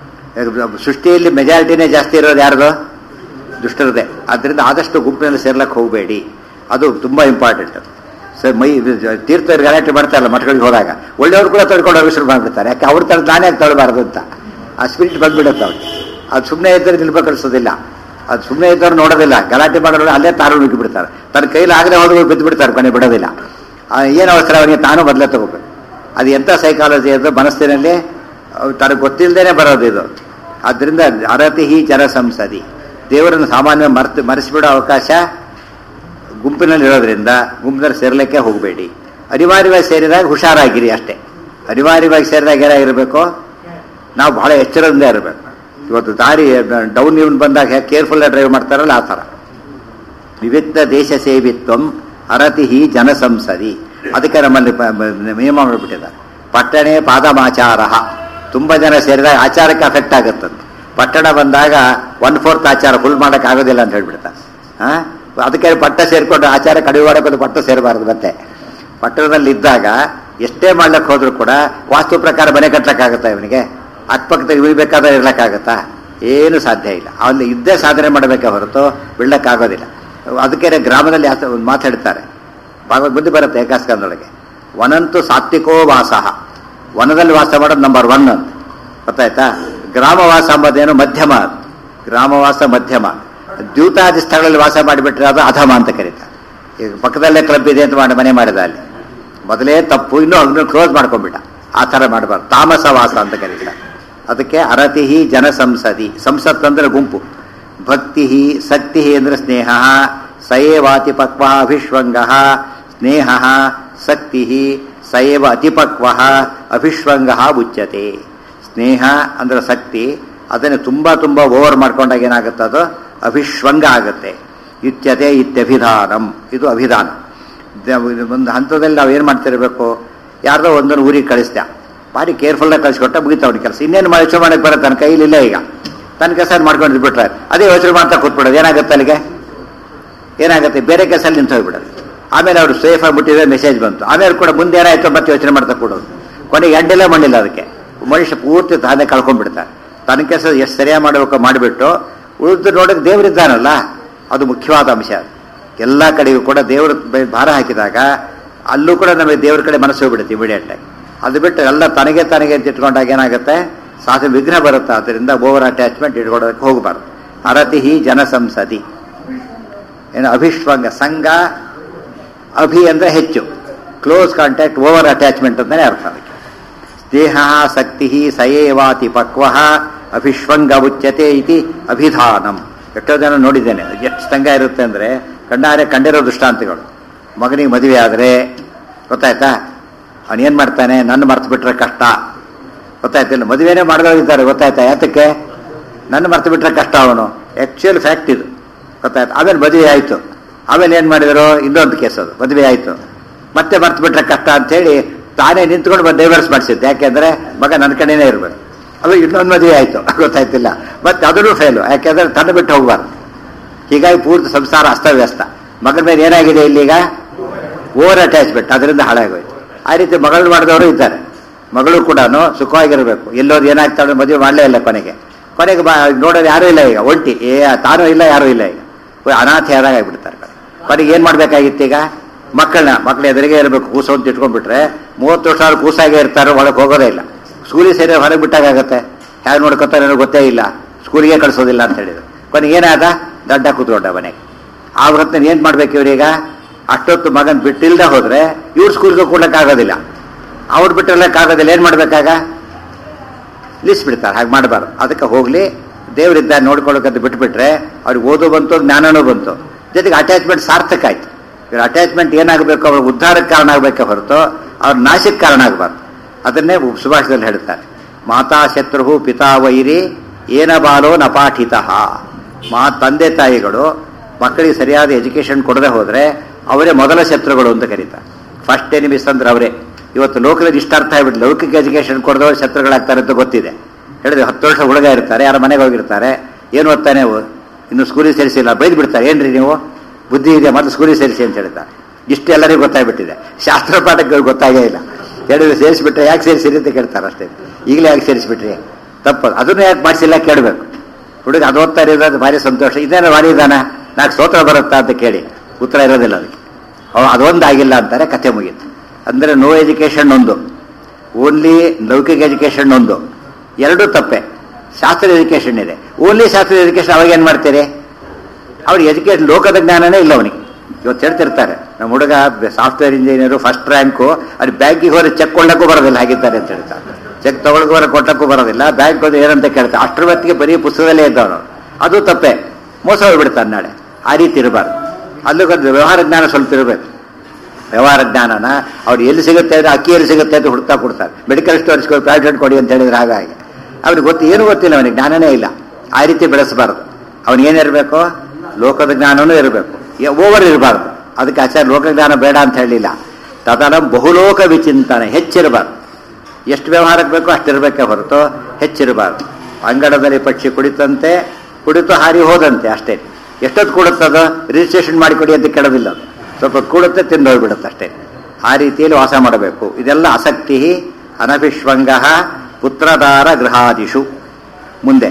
[SPEAKER 1] ಸೃಷ್ಟಿಯಲ್ಲಿ ಮೆಜಾರಿಟಿನೇ ಜಾಸ್ತಿ ಇರೋದು ಯಾರ್ದು ದುಷ್ಟರದೇ ಆದ್ದರಿಂದ ಆದಷ್ಟು ಗುಂಪಿನಲ್ಲಿ ಸೇರ್ಲಕ್ಕೆ ಹೋಗಬೇಡಿ ಅದು ತುಂಬ ಇಂಪಾರ್ಟೆಂಟ್ ಸರ್ ಮೈ ಇದು ಜ- ತೀರ್ಥರು ಗಲಾಟೆ ಮಾಡ್ತಾರಲ್ಲ ಮಠಗಳಿಗೆ ಹೋದಾಗ ಒಳ್ಳೆಯವ್ರು ಕೂಡ ತಡ್ಕೊಂಡು ಹೋಗಿ ಶುರು ಮಾಡಿಬಿಡ್ತಾರೆ ಯಾಕೆ ಅವ್ರು ತಡ ನಾನೇ ತಡಬಾರ್ದು ಅಂತ ಆ ಸ್ಪಿರಿಟ್ ಬಂದ್ಬಿಡುತ್ತೆ ಅವ್ರಿಗೆ ಅದು ಸುಮ್ಮನೆ ಇದ್ದರೆ ನಿಲ್ಬೇಕು ಅನ್ಸೋದಿಲ್ಲ ಅದು ಸುಮ್ಮನೆ ಇದ್ದವ್ರು ನೋಡೋದಿಲ್ಲ ಗಲಾಟೆ ಮಾಡೋರು ಅಲ್ಲೇ ತಾರು ನುಗ್ಗಿ ಬಿಡ್ತಾರೆ ತನ್ನ ಕೈಲಿ ಆಗದೆ ಹೋದ್ರು ಬಿದ್ದು ಬಿಡ್ತಾರೆ ಕೊನೆ ಬಿಡೋದಿಲ್ಲ ಆ, ಏನು ಅವಸರ ಅವನಿಗೆ ತಾನು ಬದಲೇ ತಗೋಬೇಕು ಅದು ಎಂಥ ಸೈಕಾಲಜಿ ಅದು ಮನಸ್ಸಿನಲ್ಲಿ ಅವ್ ತನಗೆ ಗೊತ್ತಿಲ್ಲದೇನೆ ಬರೋದು ಇದು ಆದ್ದರಿಂದ ಅರತಿ ಜನ ಸಂಸದಿ ದೇವರನ್ನು ಸಾಮಾನ್ಯ ಮರ್ತು ಮರೆಸಿಬಿಡೋ ಅವಕಾಶ ಗುಂಪಿನಲ್ಲಿ ಇರೋದ್ರಿಂದ ಗುಂಪಿನಲ್ಲಿ ಸೇರ್ಲಿಕ್ಕೆ ಹೋಗಬೇಡಿ ಅನಿವಾರ್ಯವಾಗಿ ಸೇರಿದಾಗ ಹುಷಾರಾಗಿರಿ ಅಷ್ಟೇ ಅನಿವಾರ್ಯವಾಗಿ ಸೇರಿದಾಗ ಏನಾಗಿರಬೇಕು ನಾವು ಬಹಳ ಎಚ್ಚರದಿಂದ ಇರಬೇಕು ಇವತ್ತು ದಾರಿ ಡೌನ್ ಇವನ್ ಬಂದಾಗ ಕೇರ್ಫುಲ್ ಡ್ರೈವ್ ಮಾಡ್ತಾರಲ್ಲ ಆ ಥರ ವಿವಿಧ ದೇಶ ಸೇವಿತ್ವಂ ಅರತಿ ಜನ ಸಂಸದಿ ಅದಕ್ಕೆ ನಮ್ಮಲ್ಲಿ ಪ- ಪ- ನಿಯಮ ಮಾಡಿಬಿಟ್ಟಿದ್ದಾರೆ ಪಟ್ಟಣೆ ಪಾದಮಾಚಾರ ತುಂಬ ಜನ ಸೇರಿದಾಗ ಆಚಾರಕ್ಕೆ ಅಫೆಕ್ಟ್ ಆಗುತ್ತಂತೆ ಪಟ್ಟಣ ಬಂದಾಗ ಒನ್ ಫೋರ್ತ್ ಆಚಾರ ಫುಲ್ ಮಾಡಕ್ ಆಗೋದಿಲ್ಲ ಅಂತ ಹೇಳ್ಬಿಡ್ತಾರೆ ಹಾ ಅದಕ್ಕೆ ಪಟ್ಟ ಸೇರ್ಕೊಂಡು ಆಚಾರ ಕಡಿಮೆ ಮಾಡೋದು ಪಟ್ಟ ಸೇರಬಾರ್ದು ಮತ್ತೆ ಪಟ್ಟಣದಲ್ಲಿ ಇದ್ದಾಗ ಎಷ್ಟೇ ಮಾಡ್ಲಿಕ್ಕೆ ಹೋದ್ರು ಕೂಡ ವಾಸ್ತು ಪ್ರಕಾರ ಮನೆ ಕಟ್ಲಕ್ಕಾಗತ್ತಾ ಇವನಿಗೆ ಅಕ್ಕಪಕ್ಕದಾಗ ಇಳಿಬೇಕಾದ್ರೆ ಇರ್ಲಕ್ಕಾಗತ್ತಾ ಏನು ಸಾಧ್ಯ ಇಲ್ಲ ಅಲ್ಲಿ ಇದ್ದೇ ಸಾಧನೆ ಮಾಡಬೇಕೆ ಹೊರತು ಬೀಳಕ್ಕಾಗೋದಿಲ್ಲ ಅದಕ್ಕೆ ಗ್ರಾಮದಲ್ಲಿ ಆತ- ಒಂದು ಮಾತಾಡ್ತಾರೆ ಭಾಗವತ್ ಬುದ್ಧಿ ಬರುತ್ತೆ ಏಕಾಸ್ಕಂದೊಳಗೆ ವನಂತು ಸಾತ್ವಿಕೋ ವಾಸಃ ವನದಲ್ಲಿ ವಾಸ ಮಾಡೋದು ನಂಬರ್ ಒನ್ ಅಂತ ಗೊತ್ತಾಯ್ತಾ ಗ್ರಾಮವಾಸ ಅಂಬೋದೇನು ಮಧ್ಯಮ ಅದು. ಗ್ರಾಮವಾಸ ಮಧ್ಯಮ ದ್ಯೂತಾದಿ ಸ್ಥಳಗಳಲ್ಲಿ ವಾಸ ಮಾಡಿಬಿಟ್ರೆ ಅದು ಅಧಮ ಅಂತ ಕರೀತಾರೆ ಈಗ ಪಕ್ಕದಲ್ಲೇ ಕ್ಲಬ್ ಇದೆ ಅಂತ ಮಾಡಿ ಮನೆ ಮಾಡಿದ ಅಲ್ಲಿ ಮೊದಲೇ ತಪ್ಪು ಇನ್ನೂ ಅದನ್ನು ಕ್ಲೋಸ್ ಮಾಡ್ಕೊಂಡ್ಬಿಟ್ಟ ಆ ಥರ ಮಾಡಬಾರ್ದು ತಾಮಸ ವಾಸ ಅಂತ ಕರೀತಾರೆ ಅದಕ್ಕೆ ಅರತಿ ಜನ ಸಂಸದಿ ಸಂಸತ್ ಅಂದ್ರೆ ಗುಂಪು ಭಕ್ತಿ ಸಕ್ತಿ ಅಂದ್ರೆ ಸ್ನೇಹ ಸಯೇವ ಅತಿಪಕ್ವ ಅಭಿಶ್ವಂಗ ಸ್ನೇಹ ಸಕ್ತಿ ಸಯೇವ ಅತಿಪಕ್ವ ಅಭಿಶ್ವಂಗ ಉಚ್ಯತೆ ಸ್ನೇಹ ಅಂದ್ರೆ ಶಕ್ತಿ ಅದನ್ನು ತುಂಬ ತುಂಬ ಓವರ್ ಮಾಡ್ಕೊಂಡಾಗ ಏನಾಗುತ್ತೆ ಅದು ಅಭಿಶ್ವಂಗ ಆಗುತ್ತೆ ಇತ್ಯತೆ ಇತ್ಯಭಿಧಾನಂ ಇದು ಅಭಿಧಾನ ದ- ಒಂದು ಹಂತದಲ್ಲಿ ನಾವು ಏನು ಮಾಡ್ತಿರ್ಬೇಕು ಯಾರ್ದೋ ಒಂದನ್ನು ಊರಿಗೆ ಕಳಿಸ್ದೆ ಭಾರಿ ಕೇರ್ಫುಲ್ಲಾಗಿ ಕಳಿಸ್ಕೊಟ್ಟ ಮುಗಿತ ಅವ್ನ ಕೆಲಸ ಇನ್ನೇನು ಮಾಡಿ ಯೋಚನೆ ಮಾಡಕ್ಕೆ ಬರುತ್ತೆ ತನ್ನ ಕೈಲಿಲ್ಲ ಈಗ ತನ್ನ ಕೆಲಸ ಮಾಡ್ಕೊಂಡು ಬಿಟ್ರೆ ಅದೇ ಯೋಚನೆ ಮಾಡ್ತಾ ಕೂತ್ಬಿಡೋದು ಏನಾಗುತ್ತೆ ಅಲ್ಲಿಗೆ ಏನಾಗುತ್ತೆ ಬೇರೆ ಕೆಲಸದಲ್ಲಿ ನಿಂತು ಹೋಗ್ಬಿಡೋದು ಆಮೇಲೆ ಅವರು ಸೇಫ್ ಆಗಿಬಿಟ್ಟಿದೆ ಮೆಸೇಜ್ ಬಂತು ಆಮೇಲೆ ಕೂಡ ಮುಂದೆ ಏನಾಯ್ತು ಮತ್ತೆ ಯೋಚನೆ ಮಾಡ್ತಾ ಕೊಡೋದು ಕೊನೆಗೆ ಎಡ್ಡೆಲ್ಲ ಮಾಡಿಲ್ಲ ಅದಕ್ಕೆ ಮನುಷ್ಯ ಪೂರ್ತಿ ತಾನೇ ಕಳ್ಕೊಂಡ್ಬಿಡ್ತಾನೆ ತನ್ನ ಕೆಲಸ ಎಷ್ಟು ಸರಿಯಾಗಿ ಮಾಡಬೇಕು ಮಾಡಿಬಿಟ್ಟು ಉಳಿದು ನೋಡೋಕೆ ದೇವರಿದ್ದಾನಲ್ಲ ಅದು ಮುಖ್ಯವಾದ ಅಂಶ ಎಲ್ಲ ಕಡೆಗೂ ಕೂಡ ದೇವ್ರ ಬೆ- ಭಾರ ಹಾಕಿದಾಗ ಅಲ್ಲೂ ಕೂಡ ನಮಗೆ ದೇವ್ರ ಕಡೆ ಮನಸ್ಸು ಹೋಗ್ಬಿಡುತ್ತೆ ಇಮಿಡಿಯೇಟ್ ಆಗಿ ಅದು ಬಿಟ್ಟು ಎಲ್ಲ ತನಗೆ ತನಗೆ ಅಂತ ಇಟ್ಕೊಂಡಾಗ ಏನಾಗುತ್ತೆ ಸಾಧು ವಿಘ್ನ ಬರುತ್ತೆ ಆದ್ದರಿಂದ ಓವರ್ ಅಟ್ಯಾಚ್ಮೆಂಟ್ ಇಟ್ಕೊಳ್ಳೋದಕ್ಕೆ ಹೋಗಬಾರ್ದು ಅರತಿ ಜನಸಂಸದಿ ಏನು ಅಭಿಶ್ವಂಗ ಸಂಘ ಅಭಿ ಅಂದರೆ ಹೆಚ್ಚು ಕ್ಲೋಸ್ ಕಾಂಟ್ಯಾಕ್ಟ್ ಓವರ್ ಅಟ್ಯಾಚ್ಮೆಂಟ್ ಅಂತಲೇ ಅರ್ಥ ಅದಕ್ಕೆ ದೇಹ ಶಕ್ತಿ ಸಯೇವಾತಿ ಪಕ್ವ ಅಭಿಶ್ವಂಗ ಉಚ್ಯತೆ ಇತಿ ಅಭಿಧಾನಂ ಎಷ್ಟೋ ಜನ ನೋಡಿದ್ದೇನೆ ಎಷ್ಟು ಸಂಘ ಇರುತ್ತೆ ಅಂದರೆ ಕಣ್ಣಾರೆ ಕಂಡಿರೋ ದೃಷ್ಟಾಂತಗಳು ಮಗನಿಗೆ ಮದುವೆ ಆದರೆ ಗೊತ್ತಾಯ್ತಾ ಅವನೇನು ಮಾಡ್ತಾನೆ ನನ್ನ ಮರ್ತು ಬಿಟ್ರೆ ಕಷ್ಟ ಗೊತ್ತಾಯ್ತಿಲ್ಲ ಮದುವೆನೇ ಮಾಡಿದವರಿದ್ದಾರೆ ಗೊತ್ತಾಯ್ತಾ ಯಾತಕ್ಕೆ ನನ್ನ ಮರ್ತು ಬಿಟ್ರೆ ಕಷ್ಟ ಅವನು ಆ್ಯಕ್ಚುಯಲ್ ಫ್ಯಾಕ್ಟ್ ಇದು ಗೊತ್ತಾಯ್ತು ಆಮೇಲೆ ಮದುವೆ ಆಯಿತು ಆಮೇಲೆ ಏನು ಮಾಡಿದರು ಇನ್ನೊಂದು ಕೇಸ್ ಅದು ಮದುವೆ ಆಯಿತು ಮತ್ತೆ ಮರ್ತು ಬಿಟ್ರೆ ಕಷ್ಟ ಅಂತೇಳಿ ತಾನೇ ನಿಂತ್ಕೊಂಡು ಬಂದು ಡೈವರ್ಸ್ ಮಾಡಿಸಿದ್ದು ಯಾಕೆಂದ್ರೆ ಮಗ ನನ್ನ ಕಡೆನೇ ಇರಬೇಕು ಅವಾಗ ಇನ್ನೊಂದು ಮದುವೆ ಆಯಿತು ಗೊತ್ತಾಯ್ತಿಲ್ಲ ಮತ್ತೆ ಅದನ್ನು ಫೇಲು ಯಾಕೆಂದ್ರೆ ತನ್ನ ಬಿಟ್ಟು ಹೋಗ್ಬಾರ್ದು ಹೀಗಾಗಿ ಪೂರ್ತಿ ಸಂಸಾರ ಅಸ್ತವ್ಯಸ್ತ ಮಗನ ಮೇಲೆ ಏನಾಗಿದೆ ಇಲ್ಲೀಗ ಓವರ್ ಅಟ್ಯಾಚ್ಮೆಂಟ್ ಅದರಿಂದ ಹಾಳಾಗೋಯ್ತು ಆ ರೀತಿ ಮಗಳು ಮಾಡಿದವರು ಇದ್ದಾರೆ ಮಗಳು ಕೂಡ ಸುಖವಾಗಿರಬೇಕು ಎಲ್ಲೋದು ಏನಾಗ್ತಾಳೆ ಮದುವೆ ಮಾಡಲೇ ಇಲ್ಲ ಕೊನೆಗೆ ಕೊನೆಗೆ ಬಾ ನೋಡೋದು ಯಾರೂ ಇಲ್ಲ ಈಗ ಒಂಟಿ ಏ ತಾನೂ ಇಲ್ಲ ಯಾರೂ ಇಲ್ಲ ಈಗ ಅನಾಥ ಯಾರಾಗ ಆಗ್ಬಿಡ್ತಾರೆ ಕೊನೆಗೆ ಏನು ಮಾಡಬೇಕಾಗಿತ್ತು ಈಗ ಮಕ್ಕಳನ್ನ ಮಕ್ಕಳ ಎದುರಿಗೆ ಇರಬೇಕು ಕೂಸು ಅಂತ ಇಟ್ಕೊಂಡ್ಬಿಟ್ರೆ ಮೂವತ್ತು ವರ್ಷ ಅವ್ರು ಕೂಸಾಗೆ ಇರ್ತಾರೆ ಒಳಗೆ ಹೋಗೋದೇ ಇಲ್ಲ ಸ್ಕೂಲಿಗೆ ಸೇರಿ ಹೊರಗೆ ಬಿಟ್ಟಾಗತ್ತೆ ಹೇಗೆ ನೋಡ್ಕೊತಾರೆ ಅನ್ನೋ ಗೊತ್ತೇ ಇಲ್ಲ ಸ್ಕೂಲಿಗೆ ಕಳಿಸೋದಿಲ್ಲ ಅಂತ ಹೇಳಿದ್ರು ಕೊನೆಗೆ ಏನಾದ ದಡ್ಡ ಕೂತ್ಕೊಂಡ ಮನೆಗೆ ಆ ಹೊತ್ತಿನ ಏನು ಮಾಡ್ಬೇಕು ಇವ್ರೀಗ ಅಷ್ಟೊತ್ತು ಮಗನ್ ಬಿಟ್ಟಿಲ್ದೆ ಹೋದ್ರೆ ಇವ್ರು ಸ್ಕೂಲ್ಗೆ ಕೊಡ್ಲಿಕ್ಕಾಗೋದಿಲ್ಲ ಅವ್ರು ಬಿಟ್ಟಿರ್ಲಿಕ್ಕಾಗೋದಿಲ್ಲ ಏನು ಮಾಡ್ಬೇಕಾಗ ಲಿಸ್ಟ್ ಬಿಡ್ತಾರೆ ಹಾಗೆ ಮಾಡಬಾರ್ದು ಅದಕ್ಕೆ ಹೋಗ್ಲಿ ದೇವರಿದ್ದ ನೋಡ್ಕೊಳ್ಳೋಕಂತ ಬಿಟ್ಬಿಟ್ರೆ ಅವ್ರಿಗೆ ಓದು ಬಂತು ಜ್ಞಾನನೂ ಬಂತು ಜೊತೆಗೆ ಅಟ್ಯಾಚ್ಮೆಂಟ್ ಸಾರ್ಥಕ ಆಯ್ತು ಇವ್ರ ಅಟ್ಯಾಚ್ಮೆಂಟ್ ಏನಾಗಬೇಕು ಅವ್ರ ಉದ್ಧಾರಕ್ಕೆ ಕಾರಣ ಆಗಬೇಕೆ ಹೊರತು ಅವ್ರ ನಾಶಕ್ಕೆ ಕಾರಣ ಆಗಬಾರ್ದು ಅದನ್ನೇ ಸುಭಾಷದಲ್ಲಿ ಹೇಳ್ತಾರೆ ಮಾತಾ ಶತ್ರು ಪಿತಾ ವೈರಿ ಏನ ಬಾಲೋ ನಪಾಠಿತ ಮಾ ತಂದೆ ತಾಯಿಗಳು ಮಕ್ಕಳಿಗೆ ಸರಿಯಾದ ಎಜುಕೇಶನ್ ಕೊಡದೆ ಹೋದ್ರೆ ಅವರೇ ಮೊದಲ ಶತ್ರುಗಳು ಅಂತ ಕರೀತಾರೆ ಫಸ್ಟ್ ಎನಿಮಿಸ್ ಅಂದ್ರೆ ಅವರೇ ಇವತ್ತು ಲೋಕದಲ್ಲಿ ಇಷ್ಟ ಅರ್ಥ ಆಗ್ಬಿಟ್ಟು ಲೌಕಿಕ ಎಜುಕೇಶನ್ ಕೊಡದವ್ರು ಶತ್ರುಗಳಾಗ್ತಾರೆ ಅಂತ ಗೊತ್ತಿದೆ ಹೇಳಿದ್ರೆ ಹತ್ತು ವರ್ಷ ಹುಡುಗ ಇರ್ತಾರೆ ಯಾರ ಮನೆಗೆ ಹೋಗಿರ್ತಾರೆ ಏನು ಓದ್ತಾನೆ ಅವು ಇನ್ನು ಸ್ಕೂಲಿಗೆ ಸೇರಿಸಿಲ್ಲ ಬೈದು ಬಿಡ್ತಾರೆ ಏನ್ರಿ ನೀವು ಬುದ್ಧಿ ಇದೆ ಮೊದಲು ಸ್ಕೂಲಿಗೆ ಸೇರಿಸಿ ಅಂತ ಹೇಳ್ತಾರೆ ಇಷ್ಟು ಎಲ್ಲರಿಗೂ ಗೊತ್ತಾಗ್ಬಿಟ್ಟಿದೆ ಶಾಸ್ತ್ರ ಪಾಠಕ್ಕೆ ಗೊತ್ತಾಗೇ ಇಲ್ಲ ಹೇಳಿದ್ರೆ ಸೇರಿಸ್ಬಿಟ್ರೆ ಯಾಕೆ ಸೇರಿಸಿರಿ ಅಂತ ಕೇಳ್ತಾರೆ ಅಷ್ಟೇ ಈಗಲೇ ಯಾಕೆ ಸೇರಿಸ್ಬಿಟ್ರಿ ತಪ್ಪು ಅದನ್ನು ಯಾಕೆ ಮಾಡಿಸಿಲ್ಲ ಕೇಳಬೇಕು ಹುಡುಗ ಅದು ಓದ್ತಾ ಇರೋದು ಭಾರಿ ಸಂತೋಷ ಇದೇನೋ ಮಾಡಿದಾನ ನಾಲ್ಕು ಸ್ತೋತ್ರ ಬರುತ್ತಾ ಅಂತ ಕೇಳಿ ಉತ್ತರ ಇರೋದಿಲ್ಲ ಅದಕ್ಕೆ ಅವ ಅದೊಂದು ಆಗಿಲ್ಲ ಅಂತಾರೆ ಕಥೆ ಮುಗೀತು ಅಂದರೆ ನೋ ಎಜುಕೇಷನ್ ಒಂದು ಓನ್ಲಿ ಲೌಕಿಕ ಎಜುಕೇಷನ್ ಒಂದು ಎರಡೂ ತಪ್ಪೆ ಶಾಸ್ತ್ರ ಎಜುಕೇಷನ್ ಇದೆ ಓನ್ಲಿ ಶಾಸ್ತ್ರ ಎಜುಕೇಷನ್ ಅವಾಗ ಏನು ಮಾಡ್ತೀರಿ ಅವ್ರಿಗೆ ಎಜುಕೇಷನ್ ಲೋಕದ ಜ್ಞಾನನೇ ಇಲ್ಲ ಅವನಿಗೆ ಇವತ್ತು ಹೇಳ್ತಿರ್ತಾರೆ ನಮ್ಮ ಹುಡುಗ ಸಾಫ್ಟ್ವೇರ್ ಇಂಜಿನಿಯರು ಫಸ್ಟ್ ರ್ಯಾಂಕು ಅದು ಬ್ಯಾಂಕಿಗೆ ಹೋದ್ರೆ ಚೆಕ್ ಕೊಳ್ಳಕ್ಕೂ ಬರೋದಿಲ್ಲ ಹಾಗಿದ್ದಾರೆ ಅಂತ ಹೇಳ್ತಾರೆ ಚೆಕ್ ತಗೊಳಕ್ ಹೋದ್ರೆ ಕೊಟ್ಟಕ್ಕೂ ಬರೋದಿಲ್ಲ ಬ್ಯಾಂಕ್ ಹೋದ್ರೆ ಏನಂತ ಕೇಳ್ತಾರೆ ಅಷ್ಟರ ಹೊತ್ತಿಗೆ ಬರೀ ಪುಸ್ತಕದಲ್ಲೇ ಇದ್ದವನು ಅದು ತಪ್ಪೆ ಮೋಸ ಹೋಗ್ಬಿಡ್ತಾನೆ ನಾಳೆ ಆ ರೀತಿ ಇರಬಾರ್ದು ಅಲ್ಲೂ ಒಂದು ವ್ಯವಹಾರ ಜ್ಞಾನ ಸ್ವಲ್ಪ ಇರಬೇಕು ವ್ಯವಹಾರ ಜ್ಞಾನನ ಅವ್ರು ಎಲ್ಲಿ ಸಿಗುತ್ತೆ ಅಂದ್ರೆ ಅಕ್ಕಿ ಎಲ್ಲಿ ಸಿಗುತ್ತೆ ಅಂತ ಹುಡುಕ್ತಾ ಕೊಡ್ತಾರೆ ಮೆಡಿಕಲ್ ಸ್ಟೋರ್ಸ್ಗೆ ಪ್ರೈವೇಟ್ ಕೊಡಿ ಅಂತ ಹೇಳಿದ್ರೆ ಹಾಗಾಗಿ ಅವ್ನಿಗೆ ಗೊತ್ತು ಏನು ಗೊತ್ತಿಲ್ಲ ಅವನಿಗೆ ಜ್ಞಾನನೇ ಇಲ್ಲ ಆ ರೀತಿ ಬೆಳೆಸಬಾರ್ದು ಅವನಿಗೇನಿರಬೇಕು ಲೋಕದ ಜ್ಞಾನನೂ ಇರಬೇಕು ಓವರ್ ಇರಬಾರ್ದು ಅದಕ್ಕೆ ಆಚಾರ್ಯ ಲೋಕಜ್ಞಾನ ಬೇಡ ಅಂತ ಹೇಳಿಲ್ಲ ತದನ ಬಹುಲೋಕ ವಿಚಿಂತನೆ ಹೆಚ್ಚಿರಬಾರ್ದು ಎಷ್ಟು ವ್ಯವಹಾರಕ್ಕೆ ಬೇಕೋ ಅಷ್ಟಿರಬೇಕೆ ಹೊರತು ಹೆಚ್ಚಿರಬಾರ್ದು ಅಂಗಡದಲ್ಲಿ ಪಕ್ಷಿ ಕುಡಿತಂತೆ ಕುಡಿತು ಹಾರಿ ಹೋದಂತೆ ಅಷ್ಟೇ ಎಷ್ಟೊತ್ತು ಕೂಡುತ್ತದು ರಿಜಿಸ್ಟ್ರೇಷನ್ ಮಾಡಿ ಕೊಡಿ ಅಂತ ಕೇಳೋದಿಲ್ಲ ಅದು ಸ್ವಲ್ಪ ಹೊತ್ತು ಕೂಡುತ್ತೆ ತಿಂದು ಹೋಗ್ಬಿಡುತ್ತೆ ಅಷ್ಟೇ ಆ ರೀತಿಯಲ್ಲಿ ವಾಸ ಮಾಡಬೇಕು ಇದೆಲ್ಲ ಆಸಕ್ತಿ ಅನಭಿಶ್ವಂಗ ಪುತ್ರದಾರ ಗೃಹಾದಿಷು ಮುಂದೆ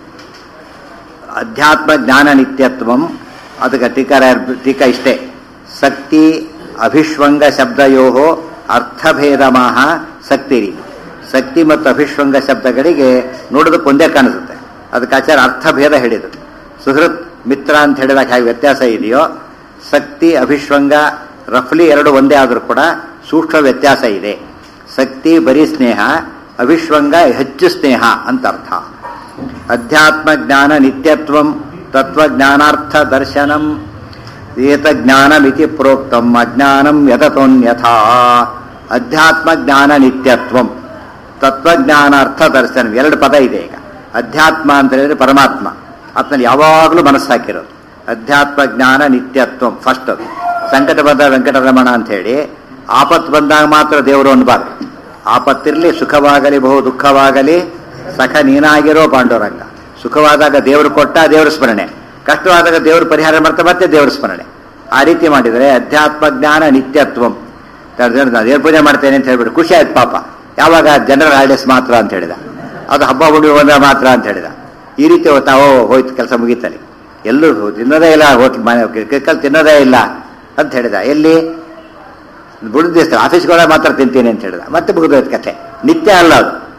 [SPEAKER 1] ಅಧ್ಯಾತ್ಮ ಜ್ಞಾನ ನಿತ್ಯತ್ವಂ ಅದಕ್ಕೆ ಟೀಕಾರ ಟೀಕಾ ಇಷ್ಟೇ ಶಕ್ತಿ ಅಭಿಶ್ವಂಗ ಶಬ್ದಯೋ ಅರ್ಥಭೇದಮಾಹ ಶಕ್ತಿರಿ ಶಕ್ತಿ ಮತ್ತು ಅಭಿಶ್ವಂಗ ಶಬ್ದಗಳಿಗೆ ನೋಡೋದಕ್ಕೆ ಒಂದೇ ಕಾಣಿಸುತ್ತೆ ಅದಕ್ಕೆ ಆಚಾರ ಅರ್ಥಭೇದ ಹೇಳಿದರು ಸುಹೃತ್ ಮಿತ್ರ ಅಂತ ಹೇಳಿದಾಗ ಹೇಗೆ ವ್ಯತ್ಯಾಸ ಇದೆಯೋ ಶಕ್ತಿ ಅಭಿಶ್ವಂಗ ರಫ್ಲಿ ಎರಡು ಒಂದೇ ಆದರೂ ಕೂಡ ಸೂಕ್ಷ್ಮ ವ್ಯತ್ಯಾಸ ಇದೆ ಶಕ್ತಿ ಬರೀ ಸ್ನೇಹ ಅಭಿಶ್ವಂಗ ಹೆಚ್ಚು ಸ್ನೇಹ ಅಂತ ಅರ್ಥ ಅಧ್ಯಾತ್ಮ ಜ್ಞಾನ ನಿತ್ಯತ್ವಂ ತತ್ವಜ್ಞಾನಾರ್ಥ ದರ್ಶನಂ ಏತ ಜ್ಞಾನಮಿತಿ ಪ್ರೋಕ್ತಂ ಅಜ್ಞಾನಂ ಯತತೋನ್ಯಥಾ ಅಧ್ಯಾತ್ಮ ಜ್ಞಾನ ನಿತ್ಯತ್ವಂ ತತ್ವಜ್ಞಾನಾರ್ಥ ದರ್ಶನ ಎರಡು ಪದ ಇದೆ ಈಗ ಅಧ್ಯಾತ್ಮ ಅಂತ ಹೇಳಿದ್ರೆ ಪರಮಾತ್ಮ ಆತನಲ್ಲಿ ಯಾವಾಗಲೂ ಮನಸ್ಸಾಕಿರೋದು ಅಧ್ಯಾತ್ಮ ಜ್ಞಾನ ನಿತ್ಯತ್ವಂ ಫಸ್ಟ್ ಅದು ಸಂಕಟ ಬಂದ ವೆಂಕಟರಮಣ ಅಂತ ಹೇಳಿ ಆಪತ್ತು ಬಂದಾಗ ಮಾತ್ರ ದೇವರು ಅನ್ಬಾರ್ದು ಆಪತ್ತಿರಲಿ ಸುಖವಾಗಲಿ ಬಹು ದುಃಖವಾಗಲಿ ಸಖ ನೀನಾಗಿರೋ ಪಾಂಡುರಂಗ ಸುಖವಾದಾಗ ದೇವರು ಕೊಟ್ಟ ದೇವರ ಸ್ಮರಣೆ ಕಷ್ಟವಾದಾಗ ದೇವರು ಪರಿಹಾರ ಮಾಡ್ತಾ ಮತ್ತೆ ದೇವರ ಸ್ಮರಣೆ ಆ ರೀತಿ ಮಾಡಿದರೆ ಅಧ್ಯಾತ್ಮ ಜ್ಞಾನ ನಿತ್ಯತ್ವಂ ದೇವ್ರ ಪೂಜೆ ಮಾಡ್ತೇನೆ ಅಂತ ಹೇಳ್ಬಿಟ್ಟು ಖುಷಿ ಆಯ್ತು ಪಾಪ ಯಾವಾಗ ಜನರಲ್ ಹಾಲಿಡೇಸ್ ಮಾತ್ರ ಅಂತ ಹೇಳಿದ ಅದು ಹಬ್ಬ ಹುಣ್ಣಿಮೆ ಬಂದ ಮಾತ್ರ ಅಂತ ಹೇಳಿದ ಈ ರೀತಿ ತಾವೋ ಹೋಯ್ತು ಕೆಲಸ ಮುಗೀತಲ್ಲಿ ಎಲ್ಲೂ ತಿನ್ನೋದೇ ಇಲ್ಲ ಹೋಟ್ಲ್ ಮನೆ ಕಿಕ್ಕಲ್ಲಿ ತಿನ್ನೋದೇ ಇಲ್ಲ ಅಂತ ಹೇಳಿದ ಎಲ್ಲಿ ಬುಡಿದ ದಿವಸ ಆಫೀಸ್ಗಳ ಮಾತ್ರ ತಿಂತೀನಿ ಅಂತ ಹೇಳಿದ ಮತ್ತೆ ಮುಗಿದೋಯ್ತು ಕಥೆ ನಿತ್ಯ ಅಲ್ಲ ಅದು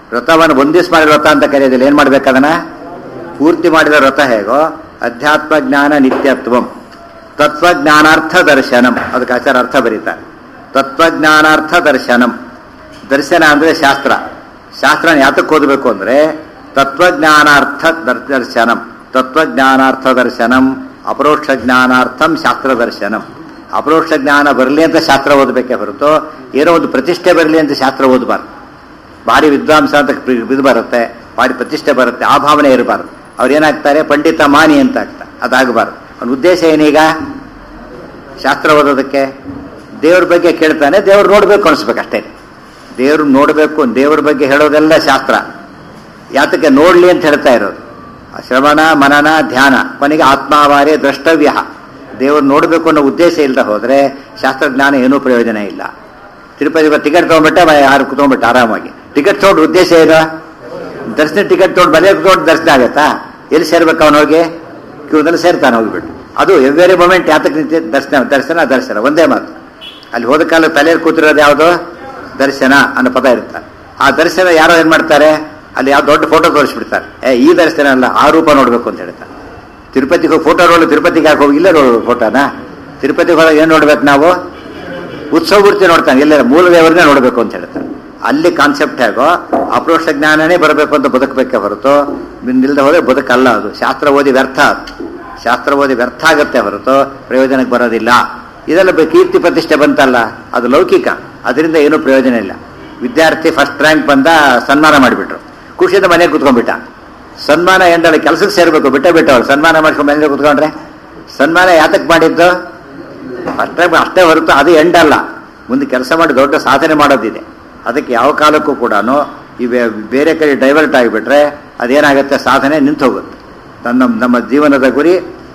[SPEAKER 1] ವ್ರತವನ್ನು ಒಂದಿವ್ಸ ಮಾಡಿದ ವ್ರತ ಅಂತ ಕರೆಯೋದಿಲ್ಲ ಏನು ಮಾಡ್ಬೇಕದನ್ನ ಪೂರ್ತಿ ಮಾಡಿದ ವ್ರತ ಹೇಗೋ ಅಧ್ಯಾತ್ಮ ಜ್ಞಾನ ನಿತ್ಯತ್ವಂ ತತ್ವಜ್ಞಾನಾರ್ಥ ದರ್ಶನಂ ಅದಕ್ಕೆ ಆಚಾರ ಅರ್ಥ ಬರೀತಾರೆ ತತ್ವಜ್ಞಾನಾರ್ಥ ದರ್ಶನಂ ದರ್ಶನ ಅಂದ್ರೆ ಶಾಸ್ತ್ರ ಶಾಸ್ತ್ರ ಯಾತಕ್ಕೆ ಓದಬೇಕು ಅಂದ್ರೆ ತತ್ವಜ್ಞಾನಾರ್ಥ ದರ್- ದರ್ಶನಂ ತತ್ವಜ್ಞಾನಾರ್ಥ ದರ್ಶನಂ ಅಪರೋಕ್ಷ ಜ್ಞಾನಾರ್ಥಂ ಶಾಸ್ತ್ರ ದರ್ಶನಂ ಅಪರೋಕ್ಷ ಜ್ಞಾನ ಬರಲಿ ಅಂತ ಶಾಸ್ತ್ರ ಓದಬೇಕೇ ಹೊರತು ಏನೋ ಒಂದು ಪ್ರತಿಷ್ಠೆ ಬರಲಿ ಅಂತ ಶಾಸ್ತ್ರ ಓದಬಾರ್ದು ಭಾರಿ ವಿದ್ವಾಂಸ ಅಂತ ಪ್ರಿ- ಇದು ಬರುತ್ತೆ ಭಾರಿ ಪ್ರತಿಷ್ಠೆ ಬರುತ್ತೆ ಆ ಭಾವನೆ ಇರಬಾರ್ದು ಅವ್ರು ಏನಾಗ್ತಾರೆ ಪಂಡಿತ ಮಾನಿ ಅಂತ ಆಗ್ತಾರೆ ಅದಾಗಬಾರ್ದು ಅವನ ಉದ್ದೇಶ ಏನೀಗ ಶಾಸ್ತ್ರ ಓದೋದಕ್ಕೆ ದೇವ್ರ ಬಗ್ಗೆ ಕೇಳ್ತಾನೆ ದೇವ್ರು ನೋಡ್ಬೇಕು ಅನಿಸ್ಬೇಕು ಅಷ್ಟೇ ದೇವ್ರು ನೋಡಬೇಕು ದೇವ್ರ ಬಗ್ಗೆ ಹೇಳೋದೆಲ್ಲ ಶಾಸ್ತ್ರ ಯಾತಕ್ಕೆ ನೋಡ್ಲಿ ಅಂತ ಹೇಳ್ತಾ ಇರೋದು ಆ ಶ್ರವಣ ಮನನ ಧ್ಯಾನ ಕೊನೆಗೆ ಆತ್ಮಾವಾರೇ ದ್ರಷ್ಟವ್ಯ ದೇವ್ರು ನೋಡಬೇಕು ಅನ್ನೋ ಉದ್ದೇಶ ಇಲ್ಲದೆ ಹೋದ್ರೆ ಶಾಸ್ತ್ರಜ್ಞಾನ ಏನೂ ಪ್ರಯೋಜನ ಇಲ್ಲ ತಿರುಪತಿಗೆ ಟಿಕೆಟ್ ತೊಗೊಂಡ್ಬಿಟ್ಟೆ ಮ- ಯಾರು ಕುತ್ಕೊಂಡ್ಬಿಟ್ಟು ಆರಾಮಾಗಿ ಟಿಕೆಟ್ ತೊಗೊಂಡು ಉದ್ದೇಶ ಏನು ದರ್ಶನ ಟಿಕೆಟ್ ತೊಗೊಂಡು ಮನೆ ತೊಗೊಂಡು ದರ್ಶನ ಆಗತ್ತಾ ಎಲ್ಲಿ ಸೇರ್ಬೇಕು ಅವನು ಹೋಗಿ ಕ್ಯೂದಲ್ಲಿ ಸೇರ್ತಾನೆ ಹೋಗ್ಬಿಟ್ಟು ಅದು ಎವ್ರಿ ಮೊಮೆಂಟ್ ಯಾತಕ್ಕೆ ನಿಂತಿ ದರ್ಶನ ದರ್ಶನ ದರ್ಶನ ಒಂದೇ ಮಾತು ಅಲ್ಲಿ ಹೋದ ಕಾಲ ತಲೆಯಲ್ಲಿ ಕೂತಿರೋದು ಯಾವುದು ದರ್ಶನ ಅನ್ನೋ ಪದ ಇರುತ್ತೆ ಆ ದರ್ಶನ ಯಾರೋ ಏನ್ ಮಾಡ್ತಾರೆ ಅಲ್ಲಿ ಯಾವ ದೊಡ್ಡ ಫೋಟೋ ತೋರಿಸ್ಬಿಡ್ತಾರೆ ಏ ಈ ದರ್ಶನ ಅಲ್ಲ ಆ ರೂಪ ನೋಡ್ಬೇಕು ಅಂತ ಹೇಳ್ತಾರೆ ತಿರುಪತಿಗೆ ಹೋಗಿ ಫೋಟೋ ನೋಡು ತಿರುಪತಿಗೆ ಯಾಕೆ ಹೋಗಿ ಇಲ್ಲೇ ನೋಡು ಫೋಟೋನ ತಿರುಪತಿಗೆ ಹೋದಾಗ ಏನ್ ನೋಡ್ಬೇಕು ನಾವು ಉತ್ಸವ ಮೂರ್ತಿ ನೋಡ್ತಾನೆ ಎಲ್ಲ ಮೂಲ ದೇವರನ್ನೇ ನೋಡಬೇಕು ಅಂತ ಹೇಳ್ತಾರೆ ಅಲ್ಲಿ ಕಾನ್ಸೆಪ್ಟ್ ಹೇಗೋ ಅಪ್ರೋಕ್ಷ ಜ್ಞಾನನೇ ಬರಬೇಕು ಅಂತ ಬದುಕಬೇಕೆ ಹೊರತು ನಿಲ್ದ ಹೋದ್ರೆ ಬದುಕಲ್ಲ ಅದು ಶಾಸ್ತ್ರ ಓದಿ ವ್ಯರ್ಥ ಅದು. ಶಾಸ್ತ್ರ ಓದಿ ವ್ಯರ್ಥ ಆಗುತ್ತೆ ಹೊರತು ಪ್ರಯೋಜನಕ್ಕೆ ಬರೋದಿಲ್ಲ ಇದೆಲ್ಲ ಬ- ಕೀರ್ತಿ ಪ್ರತಿಷ್ಠೆ ಬಂತಲ್ಲ ಅದು ಲೌಕಿಕ ಅದರಿಂದ ಏನೂ ಪ್ರಯೋಜನ ಇಲ್ಲ ವಿದ್ಯಾರ್ಥಿ ಫಸ್ಟ್ ರ್ಯಾಂಕ್ ಬಂದ ಸನ್ಮಾನ ಮಾಡಿಬಿಟ್ರು ಖುಷಿಯಿಂದ ಮನೆಗೆ ಕುತ್ಕೊಂಡ್ಬಿಟ್ಟ ಸನ್ಮಾನ ಎಂಡಲ್ಲಿ ಕೆಲಸಕ್ಕೆ ಸೇರ್ಬೇಕು ಬಿಟ್ಟ ಬಿಟ್ಟವ್ರು ಸನ್ಮಾನ ಮಾಡ್ಕೊಂಡು ಮನೆಗೆ ಕುತ್ಕೊಂಡ್ರೆ ಸನ್ಮಾನ ಯಾತಕ್ಕೆ ಮಾಡಿದ್ದು ಅಷ್ಟೇ ಅಷ್ಟೇ ಹೊರತು ಅದು ಎಂಡಲ್ಲ ಮುಂದೆ ಕೆಲಸ ಮಾಡಿ ದೊಡ್ಡ ಸಾಧನೆ ಮಾಡೋದಿದೆ ಅದಕ್ಕೆ ಯಾವ ಕಾಲಕ್ಕೂ ಕೂಡ ಈ ಬೇ- ಬೇರೆ ಕಡೆ ಡೈವರ್ಟ್ ಆಗಿಬಿಟ್ರೆ ಅದೇನಾಗುತ್ತೆ ಸಾಧನೆ ನಿಂತು ಹೋಗುತ್ತೆ ನನ್ನ ನಮ್ಮ ಜೀವನದ ಗುರಿ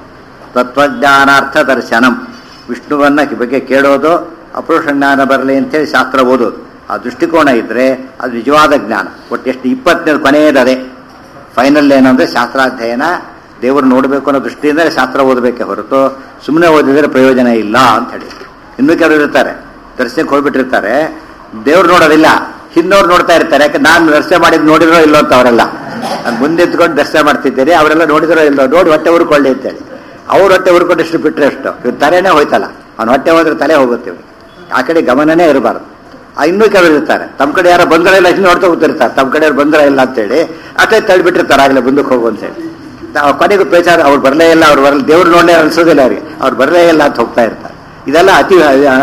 [SPEAKER 1] ತತ್ವಜ್ಞಾನಾರ್ಥ ದರ್ಶನಂ ವಿಷ್ಣುವನ್ನ ಬಗ್ಗೆ ಕೇಳೋದು ಅಪುರುಷ ಜ್ಞಾನ ಬರಲಿ ಅಂತೇಳಿ ಶಾಸ್ತ್ರ ಓದೋದು ಆ ದೃಷ್ಟಿಕೋನ ಇದ್ರೆ ಅದು ನಿಜವಾದ ಜ್ಞಾನ ಒಟ್ಟು ಎಷ್ಟು ಇಪ್ಪತ್ತನೇ ಕೊನೆಯದು ಅದೇ ಫೈನಲ್ ಏನಂದ್ರೆ ಶಾಸ್ತ್ರಾಧ್ಯಯನ ದೇವರು ನೋಡಬೇಕು ಅನ್ನೋ ದೃಷ್ಟಿಯಿಂದ ಶಾಸ್ತ್ರ ಓದಬೇಕೆ ಹೊರತು ಸುಮ್ಮನೆ ಓದಿದ್ರೆ ಪ್ರಯೋಜನ ಇಲ್ಲ ಅಂತ ಹೇಳಿ ಇನ್ನೂ ಕೆಲವರು ಇರ್ತಾರೆ ದರ್ಶನಕ್ಕೆ ಹೋಗ್ಬಿಟ್ಟಿರ್ತಾರೆ ದೇವ್ರು ನೋಡೋದಿಲ್ಲ ಹಿಂದವ್ರು ನೋಡ್ತಾ ಇರ್ತಾರೆ ಯಾಕೆ ನಾನು ದರ್ಶನ ಮಾಡಿದ್ ನೋಡಿರೋ ಇಲ್ಲೋ ಅಂತ ಅವರೆಲ್ಲ ನಾನು ಮುಂದೆ ಎತ್ಕೊಂಡು ದರ್ಶನ ಮಾಡ್ತಿದ್ದೀರಿ ಅವರೆಲ್ಲ ನೋಡಿದ್ರೋ ಇಲ್ಲೋ ನೋಡಿ ಹೊಟ್ಟೆ ಉರ್ಕೊಳ್ಳಿ ಅಂತೇಳಿ ಅವ್ರ ಹೊಟ್ಟೆ ಉರ್ಕೊಂಡು ಎಷ್ಟು ಬಿಟ್ರೆ ಎಷ್ಟು ಇವ್ರ ತಲೆನೇ ಹೋಯ್ತಲ್ಲ ಅವ್ನ ಹೊಟ್ಟೆ ಹೋದ್ರೆ ತಲೆ ಹೋಗುತ್ತೆ ಇವ್ರಿಗೆ ಆ ಕಡೆ ಗಮನನೇ ಇರಬಾರ್ದು ಆ ಇನ್ನೂ ಕೆಲವರು ಇರ್ತಾರೆ ತಮ್ಮ ಕಡೆ ಯಾರೋ ಬಂದ್ರೆ ಇಲ್ಲ ಇನ್ನು ನೋಡ್ತಾ ಕೂತಿರ್ತಾರೆ ತಮ್ಮ ಕಡೆ ಬಂದ್ರೆ ಇಲ್ಲ ಅಂತೇಳಿ ಅಷ್ಟೇ ತಳ್ಳಿಬಿಟ್ಟಿರ್ತಾರೆ ಆಗಲೇ ಮುಂದಕ್ಕೆ ಹೋಗು ಅಂತೇಳಿ ನಾವು ಕೊನೆಗೂ ಬೇಚಾರ ಅವ್ರು ಬರಲೇ ಇಲ್ಲ ಅವ್ರು ಬರಲ್ಲ ದೇವ್ರು ನೋಡಲೇ ಅನ್ಸೋದಿಲ್ಲ ಅವ್ರಿಗೆ ಅವ್ರು ಬರಲೇ ಇಲ್ಲ ಅಂತ ಹೋಗ್ತಾ ಇರ್ತಾರೆ ಇದೆಲ್ಲ ಅತಿ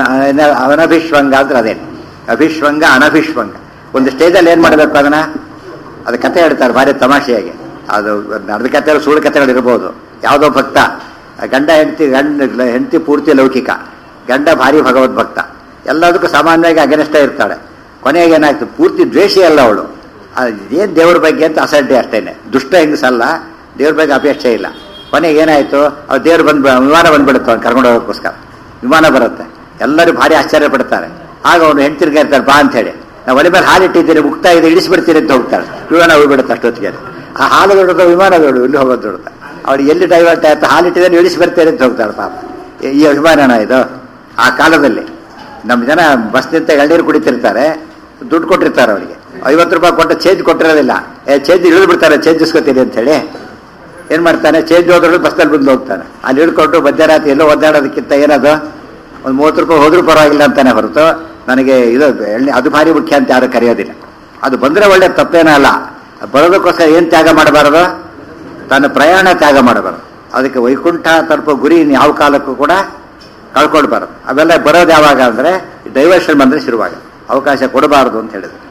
[SPEAKER 1] ಅನಭಿಶ್ವಂಗ ಅಂದ್ರೆ ಅದೇನು ಅಭಿಶ್ವಂಗ ಅನಭಿಶ್ವಂಗ ಒಂದು ಸ್ಟೇಜಲ್ಲಿ ಏನ್ ಮಾಡಬೇಕು ಅದನ್ನ ಅದು ಕತೆ ಹೇಳ್ತಾರೆ ಭಾರಿ ತಮಾಷೆಯಾಗಿ ಅದು ನಡೆದ ಕತೆ ಸುಳ್ಳು ಕಥೆಗಳು ಇರ್ಬೋದು ಯಾವುದೋ ಭಕ್ತ ಆ ಗಂಡ ಹೆಂಡತಿ ಗಂಡ ಹೆಂಡತಿ ಪೂರ್ತಿ ಲೌಕಿಕ ಗಂಡ ಭಾರಿ ಭಗವದ್ ಭಕ್ತ ಎಲ್ಲದಕ್ಕೂ ಸಾಮಾನ್ಯವಾಗಿ ಅಗನಿಷ್ಠ ಇರ್ತಾಳೆ ಕೊನೆಗೆ ಏನಾಯ್ತು ಪೂರ್ತಿ ದ್ವೇಷಿ ಅಲ್ಲ ಅವಳು ಏನ್ ದೇವ್ರ ಬಗ್ಗೆ ಅಂತ ಅಸಡ್ಡೆ ಅಷ್ಟೇನೆ ದುಷ್ಟ ಹೆಂಗಸಲ್ಲ ದೇವ್ರ ಬಗ್ಗೆ ಅಪೇಕ್ಷೆ ಇಲ್ಲ ಕೊನೆಗೆ ಏನಾಯ್ತು ಅವ್ರು ದೇವ್ರು ಬಂದ್ ವಿಮಾನ ಬಂದ್ಬಿಡುತ್ತೆ ಅವ್ನು ಕರ್ಕೊಂಡು ಹೋಗೋಕ್ಕೋಸ್ಕರ ವಿಮಾನ ಬರುತ್ತೆ ಎಲ್ಲರೂ ಭಾರಿ ಆಶ್ಚರ್ಯ ಪಡ್ತಾರೆ ಆಗ ಅವನು ಹೆಂಡ್ತಿರ್ಗ ಇರ್ತಾರೆ ಬಾ ಅಂತ ಹೇಳಿ ನಾವು ಒಲೆ ಮೇಲೆ ಹಾಲಿಟ್ಟಿದ್ದೀರಿ ಮುಕ್ತಾ ಇದೆ ಇಳಿಸ್ಬಿಡ್ತೀರಿ ಅಂತ ಹೋಗ್ತಾರೆ ವಿಮಾನ ಹೋಗ್ಬಿಡುತ್ತೆ ಅಷ್ಟೊತ್ತಿಗೆ ಆ ಹಾಲು ದೊಡ್ಡದು ವಿಮಾನ ದೊಡ್ಡ ಇಲ್ಲಿ ಹೋಗೋದು ದೊಡ್ಡದು ಅವ್ರು ಎಲ್ಲಿ ಡೈವರ್ಟ್ ಆಯ್ತು ಹಾಲಿಟ್ಟಿದ್ರೆ ಇಳಿಸಿ ಬರ್ತೀರಿ ಅಂತ ಹೋಗ್ತಾರೆ ಪಾಪ ಈ- ಈ ಅಭಿಮಾನನ ಇದು ಆ ಕಾಲದಲ್ಲಿ ನಮ್ಮ ಜನ ಬಸ್ ನಿಂತ ಎಳ್ನೀರು ಕುಡಿತಿರ್ತಾರೆ ದುಡ್ಡು ಕೊಟ್ಟಿರ್ತಾರೆ ಅವರಿಗೆ ಐವತ್ತು ರೂಪಾಯಿ ಕೊಟ್ಟು ಚೇಂಜ್ ಕೊಟ್ಟಿರೋದಿಲ್ಲ ಏ ಚೇಂಜ್ ಇಳಿದು ಬಿಡ್ತಾರೆ ಚೇಂಜ್ ಇಸ್ಕೊತೀರಿ ಅಂತ ಹೇಳಿ ಏನ್ ಮಾಡ್ತಾನೆ ಚೇಂಜ್ ಹೋದ್ರಲ್ಲಿ ಬಸ್ನಲ್ಲಿ ಬಂದು ಹೋಗ್ತಾನೆ ಅಲ್ಲಿ ಹಿಡ್ಕೊಂಡು ಮಧ್ಯರಾತ್ರಿ ಎಲ್ಲೋ ಒದ್ದಾಡೋದಕ್ಕಿಂತ ಏನದು ಒಂದು ಮೂವತ್ತು ರೂಪಾಯಿ ಹೋದ್ರೂ ಪರವಾಗಿಲ್ಲ ಅಂತಾನೆ ಹೊರತು ನನಗೆ ಇದು ಎಣ್ಣೆ ಅದು ಭಾರಿ ಮುಖ್ಯ ಅಂತ ಯಾರು ಕರೆಯೋದಿಲ್ಲ ಅದು ಬಂದ್ರೆ ಒಳ್ಳೆ ತಪ್ಪೇನೂ ಅಲ್ಲ ಬರೋದಕ್ಕೋಸ್ಕರ ಏನ್ ತ್ಯಾಗ ಮಾಡಬಾರದು ತನ್ನ ಪ್ರಯಾಣ ತ್ಯಾಗ ಮಾಡಬಾರದು ಅದಕ್ಕೆ ವೈಕುಂಠ ತಲುಪೋ ಗುರಿ ಇನ್ನು ಯಾವ ಕಾಲಕ್ಕೂ ಕೂಡ ಕಳ್ಕೊಳ್ಬಾರದು ಅವೆಲ್ಲ ಬರೋದು ಯಾವಾಗ ಅಂದ್ರೆ ಡೈವರ್ಷನ್ ಬಂದ್ರೆ ಶುರುವಾಗ ಅವಕಾಶ ಕೊಡಬಾರದು ಅಂತ ಹೇಳಿದ್ರು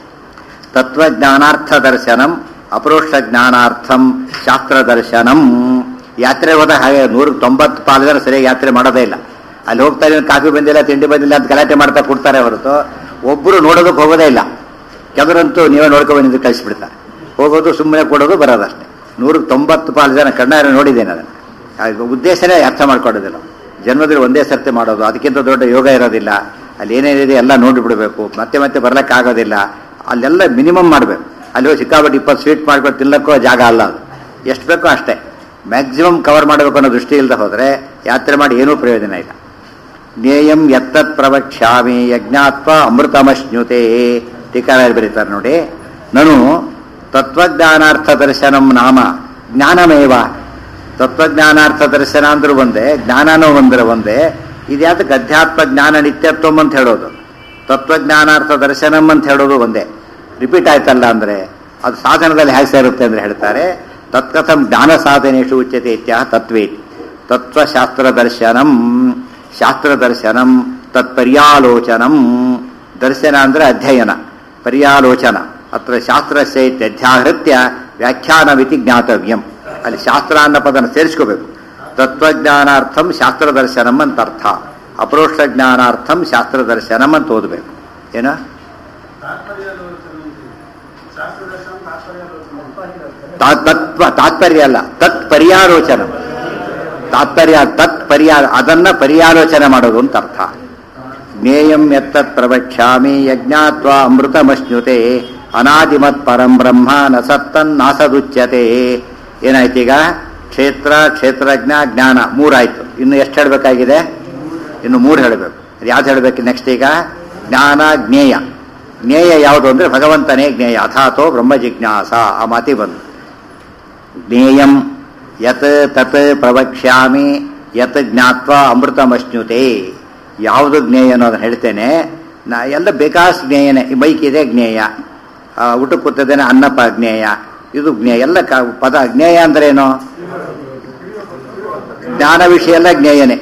[SPEAKER 1] ತತ್ವಜ್ಞಾನಾರ್ಥ ದರ್ಶನಂ ಅಪರೋಕ್ಷ ಜ್ಞಾನಾರ್ಥಂ ಶಾಸ್ತ್ರ ದರ್ಶನಂ ಯಾತ್ರೆ ಹೋದ ಹಾಗೆ ನೂರಕ್ಕೆ ತೊಂಬತ್ತು ಪಾಲು ಜನ ಸರಿಯಾಗಿ ಯಾತ್ರೆ ಮಾಡೋದೇ ಇಲ್ಲ ಅಲ್ಲಿ ಹೋಗ್ತಾ ಇದ್ದೀನಿ ಕಾಫಿ ಬಂದಿಲ್ಲ ತಿಂಡಿ ಬಂದಿಲ್ಲ ಅಂತ ಗಲಾಟೆ ಮಾಡ್ತಾ ಕೊಡ್ತಾರೆ ಹೊರತು ಒಬ್ಬರು ನೋಡೋದಕ್ಕೆ ಹೋಗೋದೇ ಇಲ್ಲ ಕೆಲವರಂತೂ ನೀವೇ ನೋಡ್ಕೊ ಬಂದಿದ್ದು ಕಳಿಸ್ಬಿಡ್ತಾರೆ ಹೋಗೋದು ಸುಮ್ಮನೆ ಕೊಡೋದು ಬರೋದಷ್ಟೇ ನೂರಕ್ಕೆ ತೊಂಬತ್ತು ಪಾಲು ಜನ ಕಣ್ಣಾರೆ ನೋಡಿದ್ದೇನೆ ಅದನ್ನು ಆ ಉದ್ದೇಶನೇ ಅರ್ಥ ಮಾಡ್ಕೊಳ್ಳೋದಿಲ್ಲ ಜನ್ಮದಲ್ಲಿ ಒಂದೇ ಸರ್ತಿ ಮಾಡೋದು ಅದಕ್ಕಿಂತ ದೊಡ್ಡ ಯೋಗ ಇರೋದಿಲ್ಲ ಅಲ್ಲಿ ಏನೇನಿದೆ ಎಲ್ಲ ನೋಡಿಬಿಡ್ಬೇಕು ಮತ್ತೆ ಮತ್ತೆ ಬರ್ಲಿಕ್ಕೆ ಆಗೋದಿಲ್ಲ ಅಲ್ಲೆಲ್ಲ ಮಿನಿಮಮ್ ಮಾಡಬೇಕು ಅಲ್ಲಿ ಹೋಗಿ ಸಿಕ್ಕಾಪಟ್ಟೆ ಇಪ್ಪತ್ತು ಸ್ವೀಟ್ ಮಾಡ್ಕೊಂಡು ತಿನ್ನಕ್ಕೋ ಜಾಗ ಅಲ್ಲ ಅದು ಎಷ್ಟು ಬೇಕೋ ಅಷ್ಟೇ ಮ್ಯಾಕ್ಸಿಮಮ್ ಕವರ್ ಮಾಡಬೇಕು ಅನ್ನೋ ದೃಷ್ಟಿ ಇಲ್ಲದೆ ಹೋದರೆ ಯಾತ್ರೆ ಮಾಡಿ ಏನೂ ಪ್ರಯೋಜನ ಇಲ್ಲ ಜ್ಞೇಯಂ ಎತ್ತತ್ ಪ್ರವಕ್ಷ್ಯಾಮಿ ಯಜ್ಞಾತ್ವ ಅಮೃತಮಶ್ನುತೆ ಟೀಕಾರ ಬರೀತಾರೆ ನೋಡಿ ನನು ತತ್ವಜ್ಞಾನಾರ್ಥ ದರ್ಶನಂ ನಾಮ ಜ್ಞಾನಮೇವ ತತ್ವಜ್ಞಾನಾರ್ಥ ದರ್ಶನ ಅಂದ್ರೂ ಒಂದೇ ಜ್ಞಾನನೂ ಒಂದ್ರೆ ಒಂದೇ ಇದ್ಯಾತಕ್ಕೆ ಅಧ್ಯಾತ್ಮ ಜ್ಞಾನ ನಿತ್ಯತ್ವಂ ಅಂತ ಹೇಳೋದು ತತ್ವಜ್ಞಾನಾರ್ಥ ದರ್ಶನಂ ಅಂತ ಹೇಳೋದು ಒಂದೇ ರಿಪೀಟ್ ಆಯ್ತಲ್ಲ ಅಂದ್ರೆ ಅದು ಸಾಧನದಲ್ಲಿ ಹೇಗೆ ಸೇರುತ್ತೆ ಅಂದ್ರೆ ಹೇಳ್ತಾರೆ ತತ್ಕಥಂ ಜ್ಞಾನ ಸಾಧನೇಶು ಉಚ್ಯತೆ ಇತ್ಯಾಹ ತತ್ವೇತಿ ತತ್ವಶಾಸ್ತ್ರ ದರ್ಶನಂ ಶಾಸ್ತ್ರ ದರ್ಶನಂ ತತ್ಪರ್ಯಾಲೋಚನಂ ದರ್ಶನ ಅಂದ್ರೆ ಅಧ್ಯಯನ ಪರ್ಯಾಲೋಚನ ಅತ್ರ ಶಾಸ್ತ್ರಸ್ಯ ಇತ್ಯಧ್ಯಾಹೃತ್ಯ ವ್ಯಾಖ್ಯಾನವಿತಿ ಜ್ಞಾತವ್ಯಂ ಅಲ್ಲಿ ಶಾಸ್ತ್ರ ಅನ್ನೋ ಪದನ ಸೇರಿಸ್ಕೋಬೇಕು ತತ್ವಜ್ಞಾನಾರ್ಥಂ ಶಾಸ್ತ್ರ ದರ್ಶನಂ ಅಂತ ಅರ್ಥ ಅಪರೋಕ್ಷ ಜ್ಞಾನಾರ್ಥಂ ಶಾಸ್ತ್ರ ದರ್ಶನಂ ಅಂತ ಓದಬೇಕು ಏನ
[SPEAKER 2] ತಾತ್ಪರ್ಯಾಲೋಚನೆ ಶಾಸ್ತ್ರದರ್ಶನ ತಾತ್ಪರ್ಯಾಲೋಚನೆ
[SPEAKER 1] ತಾ- ತತ್ವ ತಾತ್ಪರ್ಯ ಅಲ್ಲ ತತ್ ಪರ್ಯಾಲೋಚನ ತಾತ್ಪರ್ಯ ತತ್ ಪರ್ಯಾಲ ಅದನ್ನ ಪರ್ಯಾಲೋಚನೆ ಮಾಡೋದು ಅಂತ ಅರ್ಥ ಜ್ಞೇಯಂ ಎತ್ತತ್ ಪ್ರವಕ್ಷ್ಯಾಮಿ ಯಜ್ಞಾತ್ವ ಅಮೃತಮಶ್ನುತೆ ಅನಾದಿಮತ್ ಪರಂ ಬ್ರಹ್ಮ ನ ಸತ್ತನ್ನಾಸದುಚ್ಯತೆ ಏನಾಯ್ತೀಗ ಕ್ಷೇತ್ರ ಕ್ಷೇತ್ರಜ್ಞ ಜ್ಞಾನ ಮೂರಾಯ್ತು ಇನ್ನು ಎಷ್ಟು ಹೇಳಬೇಕಾಗಿದೆ ಇನ್ನು ಮೂರು ಹೇಳಬೇಕು ಯಾವ್ದು ಹೇಳಬೇಕು ನೆಕ್ಸ್ಟ್ ಈಗ ಜ್ಞಾನ ಜ್ಞೇಯ ಜ್ಞೇಯ ಯಾವುದು ಅಂದ್ರೆ ಭಗವಂತನೇ ಜ್ಞೇಯ ಅಥಾತೋ ಬ್ರಹ್ಮ ಜಿಜ್ಞಾಸ ಆ ಮಾತಿ ಬಂದು ಜ್ಞೇಯಂ ಯತ್ ತತ್ ಪ್ರವಕ್ಷ್ಯಾಮಿ ಯತ್ ಜ್ಞಾತ್ವ ಅಮೃತಮಶ್ನುತೆ ಯಾವುದು ಜ್ಞೇಯ ಅನ್ನೋದನ್ನ ಹೇಳ್ತೇನೆ ನಾ ಎಲ್ಲ ಬೇಕಾಸ್ ಜ್ಞೇಯನೇ ಈ ಬೈಕ್ ಇದೆ ಜ್ಞೇಯ ಆ, ಊಟಕ್ಕೆ ಕೂತಿದ್ದೇನೆ ಅನ್ನಪ್ಪ ಜ್ಞೇಯ ಇದು ಜ್ಞೇಯ ಎಲ್ಲ ಕ- ಪದ ಜ್ಞೇಯ ಅಂದ್ರೆ ಏನು ಜ್ಞಾನ ವಿಷಯ ಎಲ್ಲ ಜ್ಞೇಯನೇ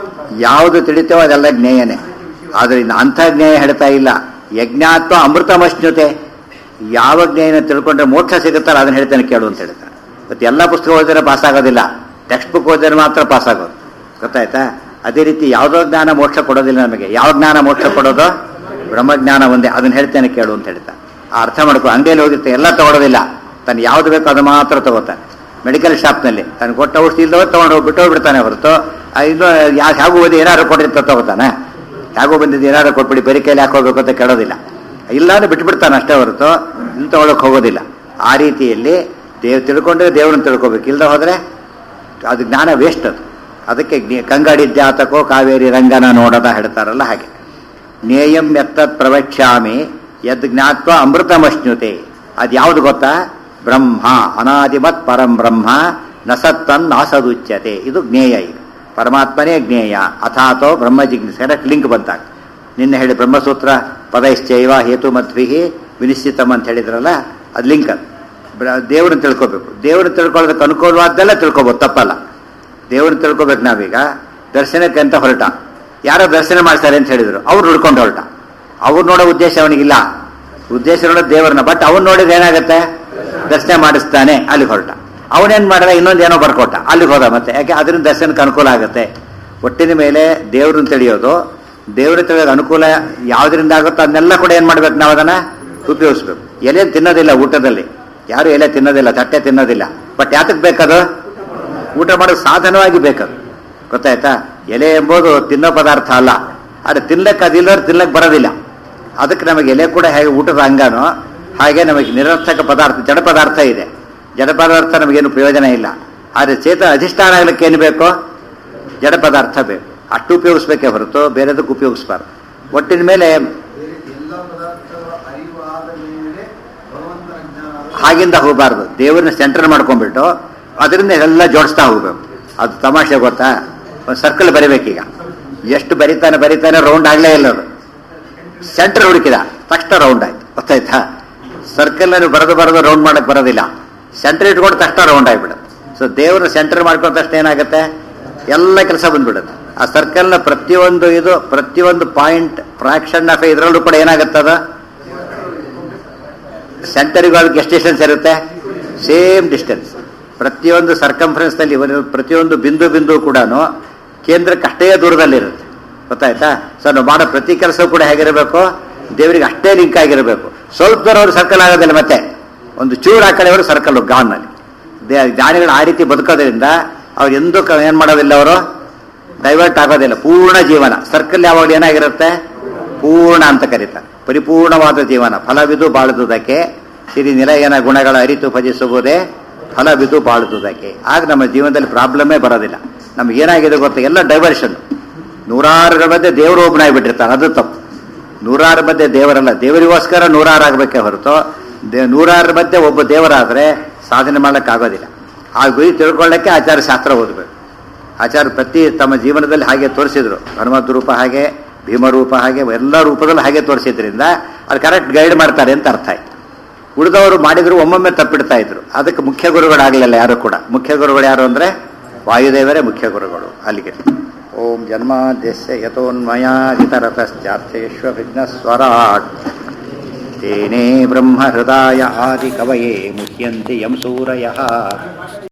[SPEAKER 1] ಯಾವುದು ತಿಳಿತೇವೋ ಅದೆಲ್ಲ ಜ್ಞೇಯನೇ ಆದ್ರೆ ಇನ್ನು ಅಂಥ ಜ್ಞೇಯ ಹೇಳ್ತಾ ಇಲ್ಲ ಯಜ್ಞಾತ್ವ ಅಮೃತಮಶ್ನುತೆ ಯಾವ ಜ್ಞೇಯನ ತಿಳ್ಕೊಂಡ್ರೆ ಮೋಕ್ಷ ಸಿಗುತ್ತಲ್ಲ ಅದನ್ನ ಹೇಳ್ತೇನೆ ಕೇಳು ಅಂತ ಹೇಳ್ತಾನೆ ಮತ್ತೆ ಎಲ್ಲ ಪುಸ್ತಕ ಓದಿದ್ರೆ ಪಾಸ್ ಆಗೋದಿಲ್ಲ ಟೆಕ್ಸ್ಟ್ ಬುಕ್ ಓದಿದ್ರೆ ಮಾತ್ರ ಪಾಸ್ ಆಗೋದು ಗೊತ್ತಾಯ್ತಾ ಅದೇ ರೀತಿ ಯಾವುದೋ ಜ್ಞಾನ ಮೋಕ್ಷ ಕೊಡೋದಿಲ್ಲ ನಮಗೆ ಯಾವ ಜ್ಞಾನ ಮೋಕ್ಷ ಕೊಡೋದು ಬ್ರಹ್ಮಜ್ಞಾನ ಒಂದೇ ಅದನ್ನ ಹೇಳ್ತೇನೆ ಕೇಳು ಅಂತ ಹೇಳ್ತಾನೆ ಆ ಅರ್ಥ ಮಾಡ್ಕೊ ಅಂಗಡಿಯಲ್ಲಿ ಹೋಗಿರ್ತೆ ಎಲ್ಲ ತಗೊಳ್ಳೋದಿಲ್ಲ ತಾನು ಯಾವ್ದು ಬೇಕೋ ಅದು ಮಾತ್ರ ತಗೋತಾನೆ ಮೆಡಿಕಲ್ ಶಾಪ್ನಲ್ಲಿ ತಾನು ಕೊಟ್ಟ ಔಷಧಿ ಇಲ್ಲದವ ತಗೊಂಡು ಹೋಗಿ ಬಿಟ್ಟು ಹೋಗ್ಬಿಡ್ತಾನೆ ಹೊರತು ಆ, ಇನ್ನು ಯಾ ಹೇಗೂ ಓದಿ ಏನಾದ್ರು ಕೊಟ್ಟಿರ್ತ ತಗೋತಾನೆ ಹೇಗೂ ಬಂದಿದ್ದು ಏನಾದ್ರು ಕೊಟ್ಬಿಡಿ ಬರೀ ಕೈಲಿ ಹಾಕೋಬೇಕು ಅಂತ ಕೇಳೋದಿಲ್ಲ ಇಲ್ಲ ಅಂದ್ರೆ ಬಿಟ್ಬಿಡ್ತಾನೆ ಅಷ್ಟೇ ಹೊರತು ಇಲ್ಲಿ ತಗೊಳಕ್ ಹೋಗೋದಿಲ್ಲ ಆ ರೀತಿಯಲ್ಲಿ ದೇವ್ ತಿಳ್ಕೊಂಡ್ರೆ ದೇವ್ರನ್ನ ತಿಳ್ಕೊಬೇಕು ಇಲ್ಲದೆ ಹೋದ್ರೆ ಅದು ಜ್ಞಾನ ವೇಸ್ಟ್ ಅದು ಅದಕ್ಕೆ ಜ್ಞೇ- ಕಂಗಡಿದ್ಯಾತಕೋ ಕಾವೇರಿ ರಂಗನ ನೋಡದ ಹೇಳ್ತಾರಲ್ಲ ಹಾಗೆ ಜ್ಞೇಯಂ ಎತ್ತತ್ ಪ್ರವಕ್ಷ್ಯಾಮಿ ಯದ್ ಜ್ಞಾತ್ವ ಅಮೃತಮಶ್ನುತೆ ಅದು ಯಾವುದು ಗೊತ್ತಾ ಬ್ರಹ್ಮ ಅನಾದಿಮತ್ ಪರಂ ಬ್ರಹ್ಮ ನಸತ್ತನ್ ನಾಸದುಚ್ಯತೆ ಇದು ಜ್ಞೇಯ ಈಗ ಪರಮಾತ್ಮನೇ ಜ್ಞೇಯ ಅಥಾತೋ ಬ್ರಹ್ಮ ಜಿಜ್ಞಾಸ ಲಿಂಕ್ ಬಂತಾಗ ನಿನ್ನೆ ಹೇಳಿ ಬ್ರಹ್ಮಸೂತ್ರ ಪದೈಶ್ಚೈವ ಹೇತು ಮಧ್ವಿಹಿ ವಿನಿಶ್ಚಿತಮ್ ಅಂತ ಹೇಳಿದ್ರಲ್ಲ ಅದು ಲಿಂಕ್ ಅದು ಬ್ರ- ದೇವ್ರನ್ನ ತಿಳ್ಕೊಬೇಕು ದೇವ್ರನ್ನ ತಿಳ್ಕೊಳ್ಳೋದಕ್ಕೆ ಅನುಕೂಲವಾದ್ದೆಲ್ಲ ತಿಳ್ಕೊಬೋದು ತಪ್ಪಲ್ಲ ದೇವ್ರನ್ನ ತಿಳ್ಕೊಬೇಕು ನಾವೀಗ ದರ್ಶನಕ್ಕೆ ಅಂತ ಹೊರಟ ಯಾರೋ ದರ್ಶನ ಮಾಡ್ತಾರೆ ಅಂತ ಹೇಳಿದ್ರು ಅವ್ರು ಹುಡ್ಕೊಂಡು ಹೊರಟ ಅವ್ರು ನೋಡೋ ಉದ್ದೇಶ ಅವನಿಗಿಲ್ಲ ಉದ್ದೇಶ ನೋಡೋದು ದೇವರನ್ನ ಬಟ್ ಅವ್ನು ನೋಡಿದ್ರೆ ಏನಾಗುತ್ತೆ ದರ್ಶನ ಮಾಡಿಸ್ತಾನೆ ಅಲ್ಲಿಗೆ ಹೊರಟ ಅವನೇನ್ ಮಾಡಿದ ಇನ್ನೊಂದು ಏನೋ ಬರ್ಕೊಟ್ಟ ಅಲ್ಲಿಗೆ ಹೋದ ಮತ್ತೆ ಯಾಕೆ ಅದರಿಂದ ದರ್ಶನಕ್ಕೆ ಅನುಕೂಲ ಆಗುತ್ತೆ ಒಟ್ಟಿನ ಮೇಲೆ ದೇವ್ರನ್ನ ತಿಳಿಯೋದು ದೇವ್ರ ತಿಳಿಯೋದು ಅನುಕೂಲ ಯಾವ್ದ್ರಿಂದ ಆಗುತ್ತೋ ಅದನ್ನೆಲ್ಲ ಕೂಡ ಏನ್ ಮಾಡ್ಬೇಕು ನಾವು ಅದನ್ನ ಉಪಯೋಗಿಸ್ಬೇಕು ಎಲೆ ತಿನ್ನೋದಿಲ್ಲ ಊಟದಲ್ಲಿ ಯಾರು ಎಲೆ ತಿನ್ನೋದಿಲ್ಲ ತಟ್ಟೆ ತಿನ್ನೋದಿಲ್ಲ ಬಟ್ ಯಾತಕ್ ಬೇಕದು ಊಟ ಮಾಡೋದು ಸಾಧನವಾಗಿ ಬೇಕದು ಗೊತ್ತಾಯ್ತಾ ಎಲೆ ಎಂಬುದು ತಿನ್ನೋ ಪದಾರ್ಥ ಅಲ್ಲ ಆದರೆ ತಿನ್ಲಕ್ಕೆ ಅದಿಲ್ಲವ್ರು ತಿನ್ಲಕ್ಕೆ ಬರೋದಿಲ್ಲ ಅದಕ್ಕೆ ನಮಗೆ ಎಲೆ ಕೂಡ ಹೇಗೆ ಊಟದ ಅಂಗನೋ ಹಾಗೆ ನಮಗೆ ನಿರರ್ಥಕ ಪದಾರ್ಥ ಜಡ ಪದಾರ್ಥ ಇದೆ ಜಡ ಪದಾರ್ಥ ನಮಗೇನು ಪ್ರಯೋಜನ ಇಲ್ಲ ಆದರೆ ಚೇತ ಅಧಿಷ್ಠಾನ ಆಗ್ಲಿಕ್ಕೆ ಏನು ಬೇಕು ಜಡ ಪದಾರ್ಥ ಬೇಕು ಅಷ್ಟು ಉಪಯೋಗಿಸ್ಬೇಕೇ ಹೊರತು ಬೇರೆದಕ್ಕೆ ಉಪಯೋಗಿಸ್ಬಾರ್ದು ಒಟ್ಟಿನ ಮೇಲೆ
[SPEAKER 2] ಎಲ್ಲ ಪದಾರ್ಥಗಳ ಅರಿವು ಆದ ಮೇಲೆ ಭಗವಂತನ ಜ್ಞಾನ
[SPEAKER 1] ಹಾಗಿಂದ ಹೋಗಬಾರ್ದು ದೇವರನ್ನ ಸೆಂಟರ್ ಮಾಡ್ಕೊಂಡ್ಬಿಟ್ಟು ಅದರಿಂದ ಎಲ್ಲ ಜೋಡಿಸ್ತಾ ಹೋಗ್ಬೇಕು ಅದು ತಮಾಷೆ ಗೊತ್ತಾ ಒಂದು ಸರ್ಕಲ್ ಬರಿಬೇಕೀಗ ಎಷ್ಟು ಬರಿತಾನೆ ಬರಿತಾನೆ ರೌಂಡ್ ಆಗ್ಲೇ ಇಲ್ಲ ಅದು ಸೆಂಟರ್ ಹುಡುಕಿದ ತಕ್ಷಣ ರೌಂಡ್ ಆಯ್ತು ಗೊತ್ತಾಯ್ತಾ ಸರ್ಕಲ್ ಅನ್ನು ಬರೆದು ಬರೆದು ರೌಂಡ್ ಮಾಡಕ್ ಬರೋದಿಲ್ಲ ಸೆಂಟರ್ ಇಟ್ಕೊಂಡು ತಕ್ಷಣ ರೌಂಡ್ ಆಗಿಬಿಡುತ್ತೆ ಸೊ ದೇವ್ರನ್ನ ಸೆಂಟರ್ ಮಾಡ್ಕೊಂಡ ತಕ್ಷಣ ಏನಾಗುತ್ತೆ ಎಲ್ಲ ಕೆಲಸ ಬಂದ್ಬಿಡುತ್ತೆ ಆ ಸರ್ಕಲ್ನ ಪ್ರತಿಯೊಂದು ಇದು ಪ್ರತಿಯೊಂದು ಪಾಯಿಂಟ್ ಫ್ರಾಕ್ಷನ್ ಆಫ್ ಇದರಲ್ಲೂ ಕೂಡ ಏನಾಗುತ್ತೆ ಅದು ಸೆಂಟರಿಗೂ ಅದಕ್ಕೆ ಎಷ್ಟು ಡಿಸ್ಟೆನ್ಸ್ ಇರುತ್ತೆ ಸೇಮ್ ಡಿಸ್ಟೆನ್ಸ್ ಪ್ರತಿಯೊಂದು ಸರ್ಕಂಫರೆನ್ಸ್ ನಲ್ಲಿ ಒಂದು ಪ್ರತಿಯೊಂದು ಬಿಂದು ಬಿಂದು ಕೂಡ ಕೇಂದ್ರಕ್ಕೆ ಅಷ್ಟೇ ದೂರದಲ್ಲಿರುತ್ತೆ ಗೊತ್ತಾಯ್ತಾ ಸೊ ನಾವು ಮಾಡೋ ಪ್ರತಿ ಕೆಲಸವೂ ಕೂಡ ಹೇಗಿರಬೇಕು ದೇವರಿಗೆ ಅಷ್ಟೇ ಲಿಂಕ್ ಆಗಿರಬೇಕು ಸ್ವಲ್ಪ ದೂರ ಅವರು ಸರ್ಕಲ್ ಆಗೋದಿಲ್ಲ ಮತ್ತೆ ಒಂದು ಚೂರು ಆ ಕಡೆ ಅವರು ಸರ್ಕಲ್ ಗಾನ್ನಲ್ಲಿ ದೇ ಜ್ಞಾನಿಗಳು ಆ ರೀತಿ ಬದುಕೋದ್ರಿಂದ ಅವ್ರು ಎಂದೂ ಕ- ಏನ್ ಮಾಡೋದಿಲ್ಲ ಅವರು ಡೈವರ್ಟ್ ಆಗೋದಿಲ್ಲ ಪೂರ್ಣ ಜೀವನ ಸರ್ಕಲ್ ಯಾವಾಗ ಏನಾಗಿರುತ್ತೆ ಪೂರ್ಣ ಅಂತ ಕರೀತಾರೆ ಪರಿಪೂರ್ಣವಾದ ಜೀವನ ಫಲವಿದು ಬಾಳುವುದಕ್ಕೆ ಸಿರಿ ನಿಲಯನ ಗುಣಗಳ ಅರಿತು ಭಜಿಸುವುದೇ ಫಲವಿದು ಬಾಳುವುದಕ್ಕೆ ಆಗ ನಮ್ಮ ಜೀವನದಲ್ಲಿ ಪ್ರಾಬ್ಲಮೇ ಬರೋದಿಲ್ಲ ನಮ್ಗೆ ಏನಾಗಿದೆ ಗೊತ್ತಾ ಎಲ್ಲ ಡೈವರ್ಷನ್ ನೂರಾರುಗಳ ಮಧ್ಯೆ ದೇವರು ಒಬ್ಬನಾಗ್ಬಿಟ್ಟಿರ್ತಾರೆ ಅದು ತಪ್ಪು ನೂರಾರು ಮಧ್ಯೆ ದೇವರಲ್ಲ ದೇವರಿಗೋಸ್ಕರ ನೂರಾರು ಆಗಬೇಕೇ ಹೊರತು ದೇ ನೂರಾರು ಮಧ್ಯೆ ಒಬ್ಬ ದೇವರಾದರೆ ಸಾಧನೆ ಮಾಡೋಕ್ಕಾಗೋದಿಲ್ಲ ಆ ಗುರಿ ತಿಳ್ಕೊಳ್ಳೋಕ್ಕೆ ಆಚಾರ್ಯ ಶಾಸ್ತ್ರ ಓದಬೇಕು ಆಚಾರ್ಯ ಪ್ರತಿ ತಮ್ಮ ಜೀವನದಲ್ಲಿ ಹಾಗೆ ತೋರಿಸಿದ್ರು ಹನುಮಂತ ರೂಪ ಹಾಗೆ ಭೀಮರೂಪ ಹಾಗೆ ಎಲ್ಲ ರೂಪದಲ್ಲೂ ಹಾಗೆ ತೋರಿಸಿದ್ರಿಂದ ಅದು ಕರೆಕ್ಟ್ ಗೈಡ್ ಮಾಡ್ತಾರೆ ಅಂತ ಅರ್ಥ ಆಯ್ತು ಉಳಿದವರು ಮಾಡಿದ್ರು ಒಮ್ಮೊಮ್ಮೆ ತಪ್ಪಿಡ್ತಾ ಇದ್ರು ಅದಕ್ಕೆ ಮುಖ್ಯ ಗುರುಗಳಾಗಲಿಲ್ಲ ಯಾರು ಕೂಡ ಮುಖ್ಯ ಗುರುಗಳು ಯಾರು ಅಂದರೆ ವಾಯುದೇವರೇ ಮುಖ್ಯ ಗುರುಗಳು ಅಲ್ಲಿಗೆ ಓಂ ಜನ್ಮಾದ್ಯಸ್ಯ ಯಥೋನ್ಮಯಾದಿತರತಶ್ಚಾರ್ಥೇಶ್ವ ವಿಘ್ನಸ್ವರಾಟ್ ತೇನೇ ಬ್ರಹ್ಮ ಹೃದಯ ಆದಿ ಕವಯೇ ಮುಹ್ಯಂತಿ ಯಂ ಸೂರಯಃ